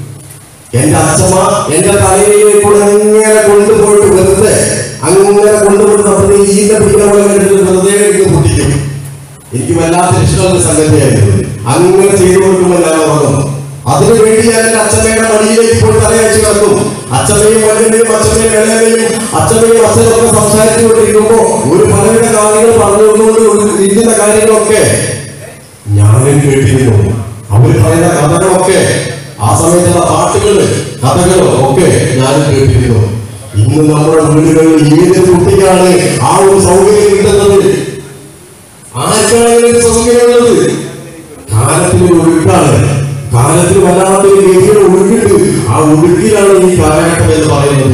എന്റെ അച്ഛമ്മ എന്റെ തലയിലേക്ക് കൂടെ ഇങ്ങനെ കൊണ്ടുപോയിട്ട് വെറുതെ അങ്ങനെ കൊണ്ടുപോയിട്ട് നമ്മുടെ ഈന്റെ പിടിക്കാൻ വെറുതെ എടുത്ത് പൊട്ടിക്കും എനിക്ക് വല്ലാത്ത ഇഷ്ടമുള്ള സംഗതിയായിരുന്നു അങ്ങനെ ചെയ്തു കൊടുക്കുമ്പോൾ ഞാൻ ഉറങ്ങും അതിനു വേണ്ടി ഞാൻ എന്റെ അച്ഛമ്മയുടെ മടിയിലേക്ക് പോയി തലയച്ചു കിടക്കും അച്ഛമ്മയും വല്യമ്മയും അച്ഛമ്മയും ഇളയമ്മയും അച്ഛമ്മയും അച്ഛനും ഒക്കെ സംസാരിച്ചു കൊണ്ടിരിക്കുമ്പോ ഒരു പലവിധ കാര്യങ്ങൾ പറഞ്ഞുകൊണ്ടുകൊണ്ട് ഇരിക്കുന്ന കാര്യങ്ങളൊക്കെ ഞാനും കേട്ടിരുന്നു അവർ പറയുന്ന കഥകളൊക്കെ ആ സമയത്തുള്ള പാട്ടുകള് കഥകളോ ഒക്കെ ഞാനും കേട്ടിരുന്നു ഇന്ന് നമ്മുടെ വീടുകളിൽ ഏത് കുട്ടിക്കാണ് ആ ഒരു സൗകര്യം കിട്ടുന്നത് ആർക്കാണെങ്കിലും ഒരു സൗകര്യമുള്ളത് കാലത്തിന് ഒഴുക്കാണ് കാലത്തിന് വല്ലാത്തൊരു ഗതിയുടെ ഒഴുക്കുണ്ട് ആ ഒഴുക്കിലാണ് ഈ കാലഘട്ടം എന്ന് പറയുന്നത്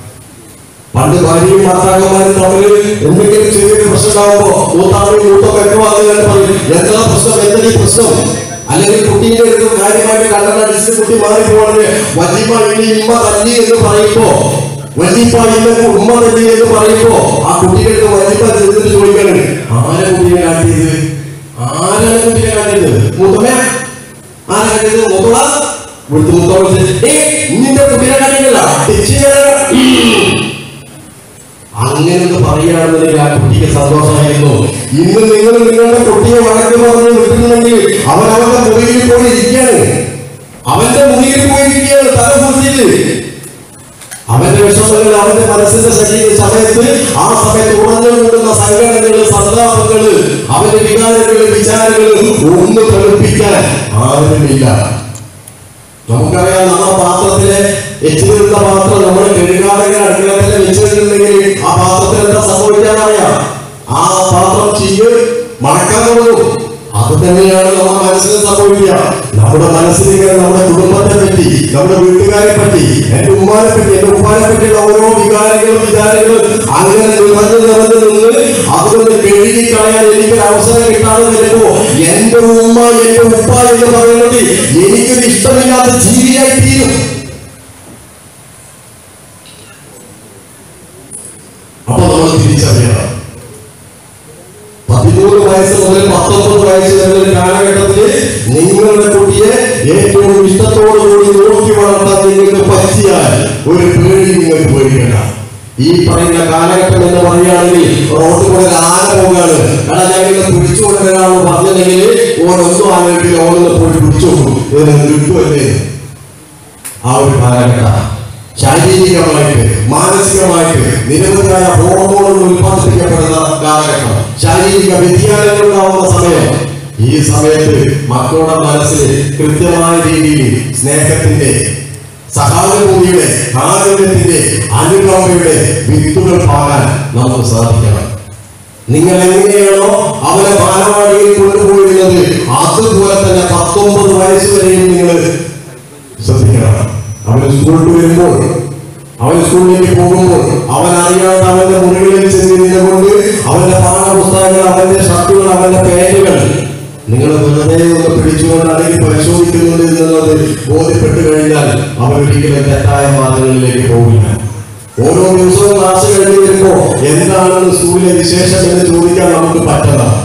പണ്ട് ഭാര്യയും ഭർത്താക്കന്മാരും തമ്മിൽ എന്തെങ്കിലും ചെറിയൊരു പ്രശ്നം ഉണ്ടാവുമ്പോ മൂത്താളും മൂത്ത പെരുമാറുകയാണ് പറയും എന്താ പ്രശ്നം എന്താ ഈ പ്രശ്നം അല്ലെങ്കിൽ കുട്ടീന്റെ അടുത്ത് കാര്യമായിട്ട് കണ്ണടടിച്ച് കുട്ടി മാറി പോവാണ് വല്യമ്മ ഇനി ഇമ്മ തല്ലി എന്ന് പറയുമ്പോ വല്യപ്പ ഇന്ന് ഉമ്മ തല്ലി എന്ന് പറയുമ്പോ ആ കുട്ടിയുടെ അടുത്ത് വല്യപ്പ ചെന്നിട്ട് ചോദിക്കാണ് ആരെ കുട്ടിയെ കാട്ടിയത് ആരാണ് കുട്ടിയെ കാട്ടിയത് മൂത്തമ്മ ആരാ കാട്ടിയത് മൂത്തള ഇവിടുത്തെ മൂത്തോളം നിന്റെ കുട്ടിയെ കാട്ടിയില്ല അങ്ങനെയൊന്ന് പറയുകയാണെന്നുണ്ടെങ്കിൽ ആ കുട്ടിക്ക് സന്തോഷമായിരുന്നു ഇന്ന് നിങ്ങൾ നിങ്ങളുടെ കുട്ടിയെ വഴക്ക് പറഞ്ഞ് വിട്ടിട്ടുണ്ടെങ്കിൽ അവൻ അവന്റെ മുറിയിൽ പോയി ഇരിക്കുകയാണ് അവന്റെ മുറിയിൽ പോയി ഇരിക്കുകയാണ് തല കുറിച്ചിട്ട് അവന്റെ വിഷമങ്ങൾ അവന്റെ മനസ്സിന്റെ ശരീര സമയത്ത് ആ സമയത്ത് ഉണർന്നു കൂടുന്ന സങ്കടങ്ങള് സന്താപങ്ങള് അവന്റെ വികാരങ്ങള് വിചാരങ്ങള് ഒന്ന് പ്രകടിപ്പിക്കാൻ ആരുമില്ല നമുക്കറിയാം നമ്മുടെ പാത്രത്തിലെ എച്ചിലിരുന്ന പാത്രം നമ്മൾ കെടുകാതെ അടുക്കളത്തിൽ വെച്ചിട്ടുണ്ടെങ്കിൽ ആ പാത്രത്തിൽ എന്താ സംഭവിക്കാന്നറിയാം ആ പാത്രം ചീയ് മണക്കാൻ തുടങ്ങും അത് തന്നെയാണ് നമ്മുടെ മനസ്സിൽ സംഭവിക്കുക നമ്മുടെ മനസ്സിൽ ഇങ്ങനെ നമ്മുടെ കുടുംബത്തെ പറ്റി നമ്മുടെ വീട്ടുകാരെ പറ്റി എന്റെ ഉമ്മാനെ പറ്റി എന്റെ ഉമ്മാനെ പറ്റിയുള്ള ഓരോ വികാരങ്ങളും വിചാരങ്ങളും അങ്ങനെ നിറഞ്ഞു നിറഞ്ഞു നിന്ന് അതുകൊണ്ട് കഴുകി കളയാൻ എനിക്കൊരു അവസരം കിട്ടാതെ വരുമ്പോ എന്റെ ഉമ്മ എന്റെ ഉപ്പ എന്ന് പറയുന്നത് എനിക്കൊരു ഇഷ്ടമില്ലാത്ത ജീവിയായി തീരും അപ്പൊ നമ്മൾ തിരിച്ചറിയണം പതിമൂന്ന് വയസ്സ് മുതൽ പത്തൊമ്പത് വയസ്സ് വരെ ഒരു കാലഘട്ടത്തിൽ നിങ്ങളുടെ കുട്ടിയെ ഏറ്റവും ഇഷ്ടത്തോടു കൂടി നോക്കി വളർത്താൻ നിങ്ങൾക്ക് പറ്റിയാൽ ഒരു പേടി നിങ്ങൾക്ക് പേടിക്കണ്ട ഈ പറയുന്ന കാലഘട്ടം എന്ന് പറയുകയാണെങ്കിൽ റോഡ് കൂടെ ഒരു ആന പോവുകയാണ് കാരണം ഞങ്ങൾ പിടിച്ചു കൊണ്ടുവരാമെന്ന് പറഞ്ഞിട്ടുണ്ടെങ്കിൽ ഓരോന്നും ആലോചിക്കില്ല ഓരോന്ന് പോയി പിടിച്ചു ഇതിന് കിട്ടുമല്ലേ ആ ഒരു കാലഘട്ടം ശാരീരികമായിട്ട് മാനസികമായിട്ട് നിരവധിയായ ഹോർമോണുകൾ ഉത്പാദിപ്പിക്കപ്പെടുന്ന കാലഘട്ടം ശാരീരിക വ്യതിയാനങ്ങൾ ഉണ്ടാവുന്ന സമയം ഈ സമയത്ത് മക്കളുടെ മനസ്സിൽ കൃത്യമായ രീതിയിൽ സ്നേഹത്തിന്റെ സഹാനുഭൂതിയുടെ ആരോഗ്യത്തിന്റെ അനുകമ്പയുടെ വിത്തുകൾ പാകാൻ നമുക്ക് സാധിക്കണം നിങ്ങൾ എങ്ങനെയാണോ അവനെ ബാലവാടിയിൽ കൊണ്ടുപോയിരുന്നത് അതുപോലെ തന്നെ പത്തൊമ്പത് വയസ്സ് വരെയും നിങ്ങൾ ശ്രദ്ധിക്കണം അവൻ സ്കൂളിൽ വരുമ്പോൾ അവൻ സ്കൂളിലേക്ക് പോകുമ്പോൾ അവൻ അറിയാതെ അവന്റെ മുറികളിൽ ചെന്നിരുന്നുകൊണ്ട് അവന്റെ പാഠപുസ്തകങ്ങൾ അവന്റെ ഷർട്ടുകൾ അവന്റെ പേരുകൾ നിങ്ങൾ വെറുതെ ഒന്ന് പിടിച്ചുകൊണ്ട് അല്ലെങ്കിൽ പരിശോധിക്കുന്നുണ്ട് എന്നുള്ളത് ബോധ്യപ്പെട്ടു കഴിഞ്ഞാൽ അവൻ ഒരിക്കലും തെറ്റായ മാർഗങ്ങളിലേക്ക് പോകില്ല ഓരോ ദിവസവും ക്ലാസ് കഴിഞ്ഞ് വരുമ്പോ എന്താണെന്ന് സ്കൂളിലെ വിശേഷം എന്ന് ചോദിക്കാൻ നമുക്ക് പറ്റണം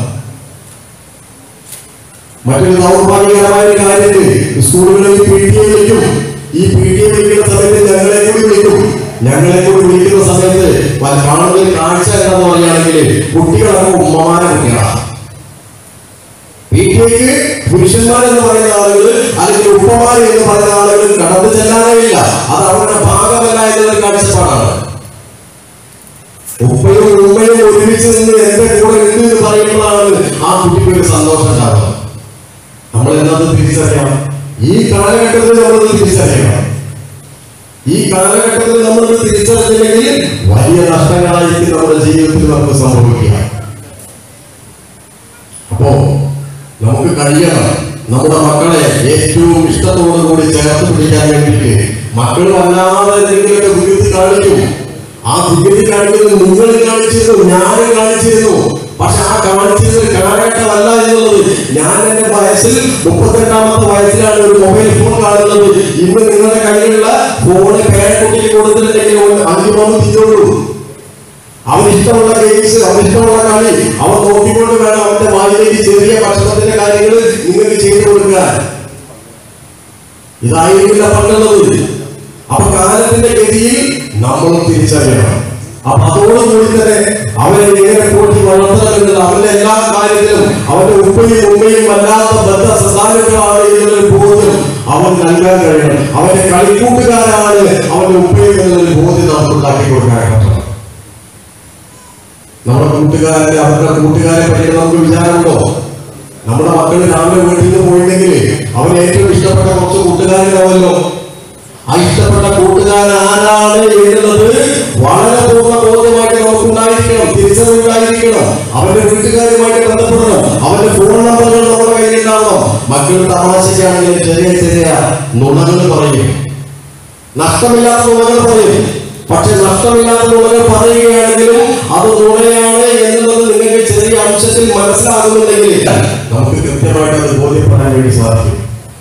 മറ്റൊരു ദൗർഭാഗ്യകരമായ ഒരു കാര്യമുണ്ട് സ്കൂളുകളിൽ പി ടി എ വിളിക്കും ഈ പി ടി എ വിളിക്കുന്ന സമയത്ത് ഞങ്ങളെ കൂടി വിളിക്കും ഞങ്ങളെ കൂടി വിളിക്കുന്ന സമയത്ത് വ- കാണുന്ന ഒരു കാഴ്ച എന്താന്ന് പറയുകയാണെങ്കിൽ കുട്ടികളൊക്കെ ഉമ്മമാരെ കുട്ടികളാണ് പി ടി എക്ക് പുരുഷന്മാരെന്ന് പറയുന്ന ആളുകൾ അല്ലെങ്കിൽ ഉപ്പമാർ എന്ന് പറയുന്ന ആളുകൾ കടന്നു ചെല്ലാനേ ഇല്ല അത് അവരുടെ ഭാഗമല്ല എന്നുള്ള കാഴ്ചപ്പാടാണ് ഉപ്പയും ഉമ്മയും ഒരുമിച്ച് നിന്ന് എന്റെ കൂടെ ഉണ്ട് എന്ന് പറയുമ്പോഴാണ് ആ കുട്ടിക്ക് ഒരു സന്തോഷം ഉണ്ടാവുക നമ്മൾ എന്നത് തിരിച്ചറിയാം ഈ കാലഘട്ടത്തിൽ നമ്മൾ തിരിച്ചറിയണം ഈ കാലഘട്ടത്തിൽ നമ്മൾ തിരിച്ചറിഞ്ഞില്ലെങ്കിൽ വലിയ നഷ്ടങ്ങളായിരിക്കും നമ്മുടെ ജീവിതത്തിൽ നമുക്ക് സംഭവിക്കുക അപ്പോ നമുക്ക് കഴിയണം നമ്മുടെ മക്കളെ ഏറ്റവും ഇഷ്ടത്തോടു കൂടി ചേർത്ത് പിടിക്കാൻ വേണ്ടിയിട്ട് മക്കൾ വല്ലാതെ എന്തെങ്കിലുമൊക്കെ വികൃതി കാണിക്കും ആ വികൃതി കാണിക്കുന്നത് നിങ്ങൾ കാണിച്ചിരുന്നു ഞാൻ കാണിച്ചിരുന്നു പക്ഷെ ആ കാണിച്ചിരുന്നത് കാലഘട്ടമല്ല എന്നുള്ളത് ഞാൻ എന്റെ വയസ്സിൽ മുപ്പത്തെട്ടാമത്തെ വയസ്സിലാണ് ഒരു മൊബൈൽ ഫോൺ കാണുന്നത് ഇന്ന് നിങ്ങളുടെ കയ്യിലുള്ള ഫോണ് പേരക്കുട്ടിക്ക് കൊടുത്തിട്ടുണ്ടെങ്കിൽ ഒരു അഞ്ചു മൂന്ന് തിരിയുള്ളൂ അവൻ ഇഷ്ടമുള്ള ഗെയിംസ് അവൻ ഇഷ്ടമുള്ള കളി അവൻ നോക്കിക്കൊണ്ട് വേണം അവന്റെ വായിലേക്ക് ചെറിയ ഭക്ഷണത്തിന്റെ കാര്യങ്ങൾ നിങ്ങൾക്ക് ചെയ്തു കൊടുക്കാൻ ഇതായിരുന്നില്ല പണ്ടുള്ളത് അപ്പൊ കാലത്തിന്റെ ഗതിയിൽ നമ്മൾ തിരിച്ചറിയണം അപ്പൊ അതോടുകൂടി തന്നെ അവനെ എങ്ങനെ കൂട്ടി വളർത്തണമെന്നത് അവന്റെ എല്ലാ കാര്യത്തിലും അവന്റെ ഉപ്പയും ഉമ്മയും വല്ലാത്ത ബദ്ധ സദാനുക്കളാണ് എന്നൊരു ബോധ്യം അവൻ നൽകാൻ കഴിയണം അവന്റെ കളിക്കൂട്ടുകാരാണ് അവന്റെ ഉപ്പയും എന്നൊരു ബോധ്യം നമുക്ക് ഉണ്ടാക്കി കൊടുക്കാൻ പറ്റണം നമ്മുടെ കൂട്ടുകാരെ അവരുടെ കൂട്ടുകാരെ പറ്റി നമുക്ക് വിചാരമുണ്ടോ നമ്മുടെ മക്കൾ രാവിലെ വീട്ടിൽ നിന്ന് പോയിട്ടുണ്ടെങ്കിൽ അവൻ ഏറ്റവും ഇഷ്ടപ്പെട്ട കുറച്ച് കൂട്ടുകാരുണ്ടാവല്ലോ ആ ഇഷ്ടപ്പെട്ട കൂട്ടുകാരൻ ആരാണ് എന്നുള്ളത് വളരെ പൂർണ്ണ ബോധ്യമായിട്ട് നമുക്ക് ഉണ്ടായിരിക്കണം തിരിച്ചറിവുണ്ടായിരിക്കണം അവന്റെ വീട്ടുകാരുമായിട്ട് ബന്ധപ്പെടണം അവന്റെ ഫോൺ നമ്പറുകൾ നമ്മുടെ കയ്യിലുണ്ടാവണം മക്കൾ തമാശയ്ക്കാണെങ്കിൽ ചെറിയ ചെറിയ നുണകൾ പറയും നഷ്ടമില്ലാത്ത നുണകൾ പറയും പക്ഷെ നഷ്ടമില്ലാത്ത നുണകൾ പറയുകയാണെങ്കിലും അത് നുണയാണ് എന്നുള്ളത് നിങ്ങൾക്ക് ചെറിയ അംശത്തിൽ മനസ്സിലാകുന്നുണ്ടെങ്കിൽ നമുക്ക് കൃത്യമായിട്ട് അത് ബോധ്യപ്പെടാൻ വേണ്ടി സാധിക്കും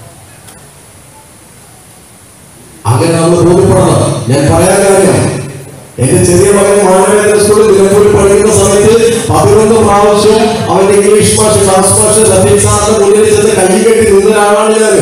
അങ്ങനെ നമ്മൾ ബോധ്യപ്പെടണം ഞാൻ പറയാൻ കാര്യം എന്റെ ചെറിയ മകൻ മാനവേന്ദ്ര സ്കൂളിൽ നിലമ്പൂരിൽ പഠിക്കുന്ന സമയത്ത് പതിനൊന്ന് പ്രാവശ്യം അവന്റെ ഇംഗ്ലീഷ് ഭാഷ ക്ലാസ് ഭാഷ സബ്ജക്ട് സാറിന്റെ മുന്നിൽ ചെന്ന് കൈ കെട്ടി നിന്ന ഒരാളാണ് ഞാൻ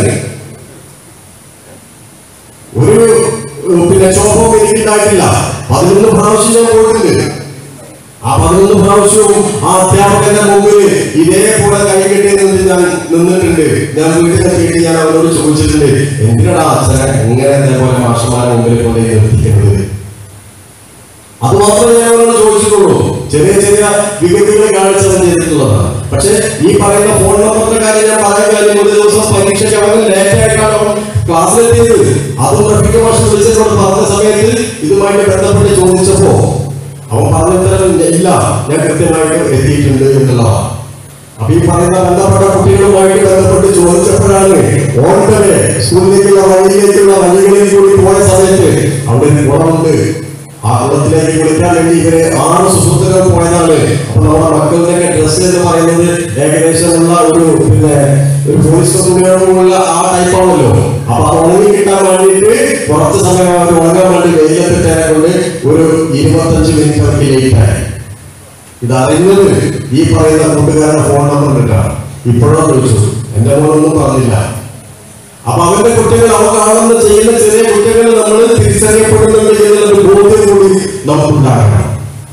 ഒരു ഏഹ്, പിന്നെ ചോപ്പവും എനിക്കുണ്ടായിട്ടില്ല പതിനൊന്ന് പ്രാവശ്യം ഞാൻ പോയിട്ടുണ്ട് ആ പതിനൊന്ന് പ്രാവശ്യവും ആ അധ്യാപകന്റെ മുമ്പിൽ ഇതേപോലെ കൈകെട്ടി നിന്ന് ഞാൻ നിന്നിട്ടുണ്ട് ഞാൻ വീട്ടിലെത്തിയിട്ട് ഞാൻ അവരോട് ചോദിച്ചിട്ടുണ്ട് എന്തിനാടാ അച്ഛനെ എങ്ങനെ ഇതേപോലെ മാഷന്മാരെ മുമ്പിൽ കൊണ്ട് നിർത്തിക്കുന്നത് അത് മാത്രമേ ഞാൻ അവരോട് ചോദിച്ചിട്ടുള്ളൂ ചെറിയ ചെറിയ വികൃതികൾ കാണിച്ചത് ചെയ്തിട്ടുള്ളതാണ് പക്ഷെ ഈ പറയുന്ന ഫോൺ നമ്പറിന്റെ കാര്യം ഞാൻ പറയാൻ കാര്യം ഒരു ദിവസം പരീക്ഷയ്ക്ക് അവൻ ലേറ്റ് ആയിട്ടാണ് അവൻ ക്ലാസ്സിലെത്തിയത് അതും റഫീഖ് മാഷ് വിളിച്ചതോട് പറഞ്ഞ സമയത്ത് ഇതുമായിട്ട് ബന്ധപ്പെട്ട് ചോദിച്ചപ്പോ അവൻ പറഞ്ഞ ഉത്തരം ഇല്ല ഞാൻ കൃത്യമായിട്ട് എത്തിയിട്ടുണ്ട് എന്നുള്ളതാണ് അപ്പൊ ഈ പറയുന്ന ബന്ധപ്പെട്ട കുട്ടികളുമായിട്ട് ബന്ധപ്പെട്ട് ചോദിച്ചപ്പോഴാണ് ഓൺലൈനെ സ്കൂളിലേക്കുള്ള വഴിയിലേക്കുള്ള വഴികളിൽ കൂടി പോയ സമയത്ത് അവിടെ ഒരു കുളമുണ്ട് ആ കുളത്തിലേക്ക് കുളിക്കാൻ വേണ്ടി ഇവര് ആറ് സുഹൃത്തുക്കൾ പോയതാണ് അപ്പൊ നമ്മുടെ മക്കളുടെ ഡ്രസ്സ് എന്ന് പറയുന്നത് ഏകദേശം ഉള്ള ഒരു പിന്നെ ഒരു പോലീസ് തുണികളുമുള്ള ആ ടൈപ്പാണല്ലോ അപ്പൊ അത് ഉണങ്ങി കിട്ടാൻ വേണ്ടിയിട്ട് കുറച്ച് സമയം അവർ ഉണങ്ങാൻ വേണ്ടി വെയിലത്തിട്ടതിനെ കൊണ്ട് ഒരു ഇരുപത്തഞ്ച് മിനിറ്റ് അവർക്ക് ലേറ്റായി ഇതറിഞ്ഞത് ഈ പറയുന്ന കൂട്ടുകാരുടെ ഫോൺ നമ്പർ കിട്ടാണ് ഇപ്പോഴും വിളിച്ചു എന്റെ മോനൊന്നും പറഞ്ഞില്ല അപ്പൊ അവന്റെ കുട്ടികൾ അവ കാണുന്ന ചെയ്യുന്ന ചെറിയ കുട്ടികൾ നമ്മൾ തിരിച്ചറിയപ്പെടുന്നുണ്ട് എന്നുള്ളൊരു ബോധ്യം കൂടി നമുക്കുണ്ടാകണം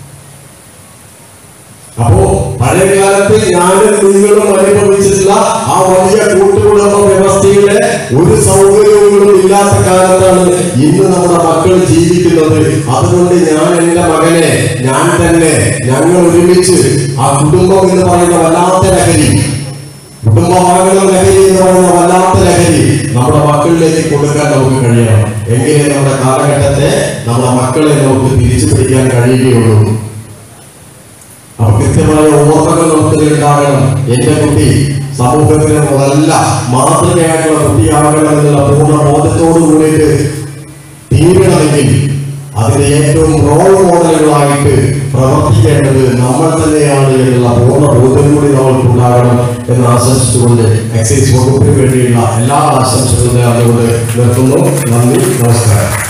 അപ്പോ പഴയ കാലത്ത് ഞാനും നിങ്ങളും അനുഭവിച്ചിട്ടുള്ള ആ വലിയ കൂട്ടുകുടുംബ വ്യവസ്ഥയുടെ ഒരു സൗകര്യങ്ങളും ഇല്ലാത്ത കാലത്താണ് ഇന്ന് നമ്മുടെ മക്കൾ ജീവിക്കുന്നത് അതുകൊണ്ട് ഞാൻ എന്റെ മകനെ ഞാൻ തന്നെ ഞങ്ങൾ ഒരുമിച്ച് ആ കുടുംബം എന്ന് പറയുന്ന വല്ലാത്ത ലഹരി കുടുംബമാകുന്ന ലഹരി എന്ന് പറയുന്ന വല്ലാത്ത ലഹരി നമ്മുടെ മക്കളിലേക്ക് കൊടുക്കാൻ നമുക്ക് കഴിയണം എങ്കിലേ നമ്മുടെ കാലഘട്ടത്തെ നമ്മുടെ മക്കളെ നമുക്ക് തിരിച്ചു പിടിക്കാൻ കഴിയുകയുള്ളൂ അപ്പൊ കൃത്യമായ ഓർമ്മകൾ നമുക്ക് ഉണ്ടാകണം എന്റെ കുട്ടി സമൂഹത്തിന് നല്ല മാതൃകയായിട്ടുള്ള കുട്ടിയാകണം എന്നുള്ള പൂർണ്ണ ബോധത്തോടു കൂടിയിട്ട് തീരണമെങ്കിൽ അതിന് ഏറ്റവും റോൾ മോഡലുകളായിട്ട് പ്രവർത്തിക്കേണ്ടത് നമ്മൾ തന്നെയാണ് എന്നുള്ള പൂർണ്ണ ബോധം കൂടി നമ്മൾക്ക് ഉണ്ടാകണം എന്ന് ആശംസിച്ചുകൊണ്ട് എക്സൈസ് വകുപ്പിന് വേണ്ടിയുള്ള എല്ലാ ആശംസകളും നേർന്നുകൊണ്ട് നിർത്തുന്നു നന്ദി നമസ്കാരം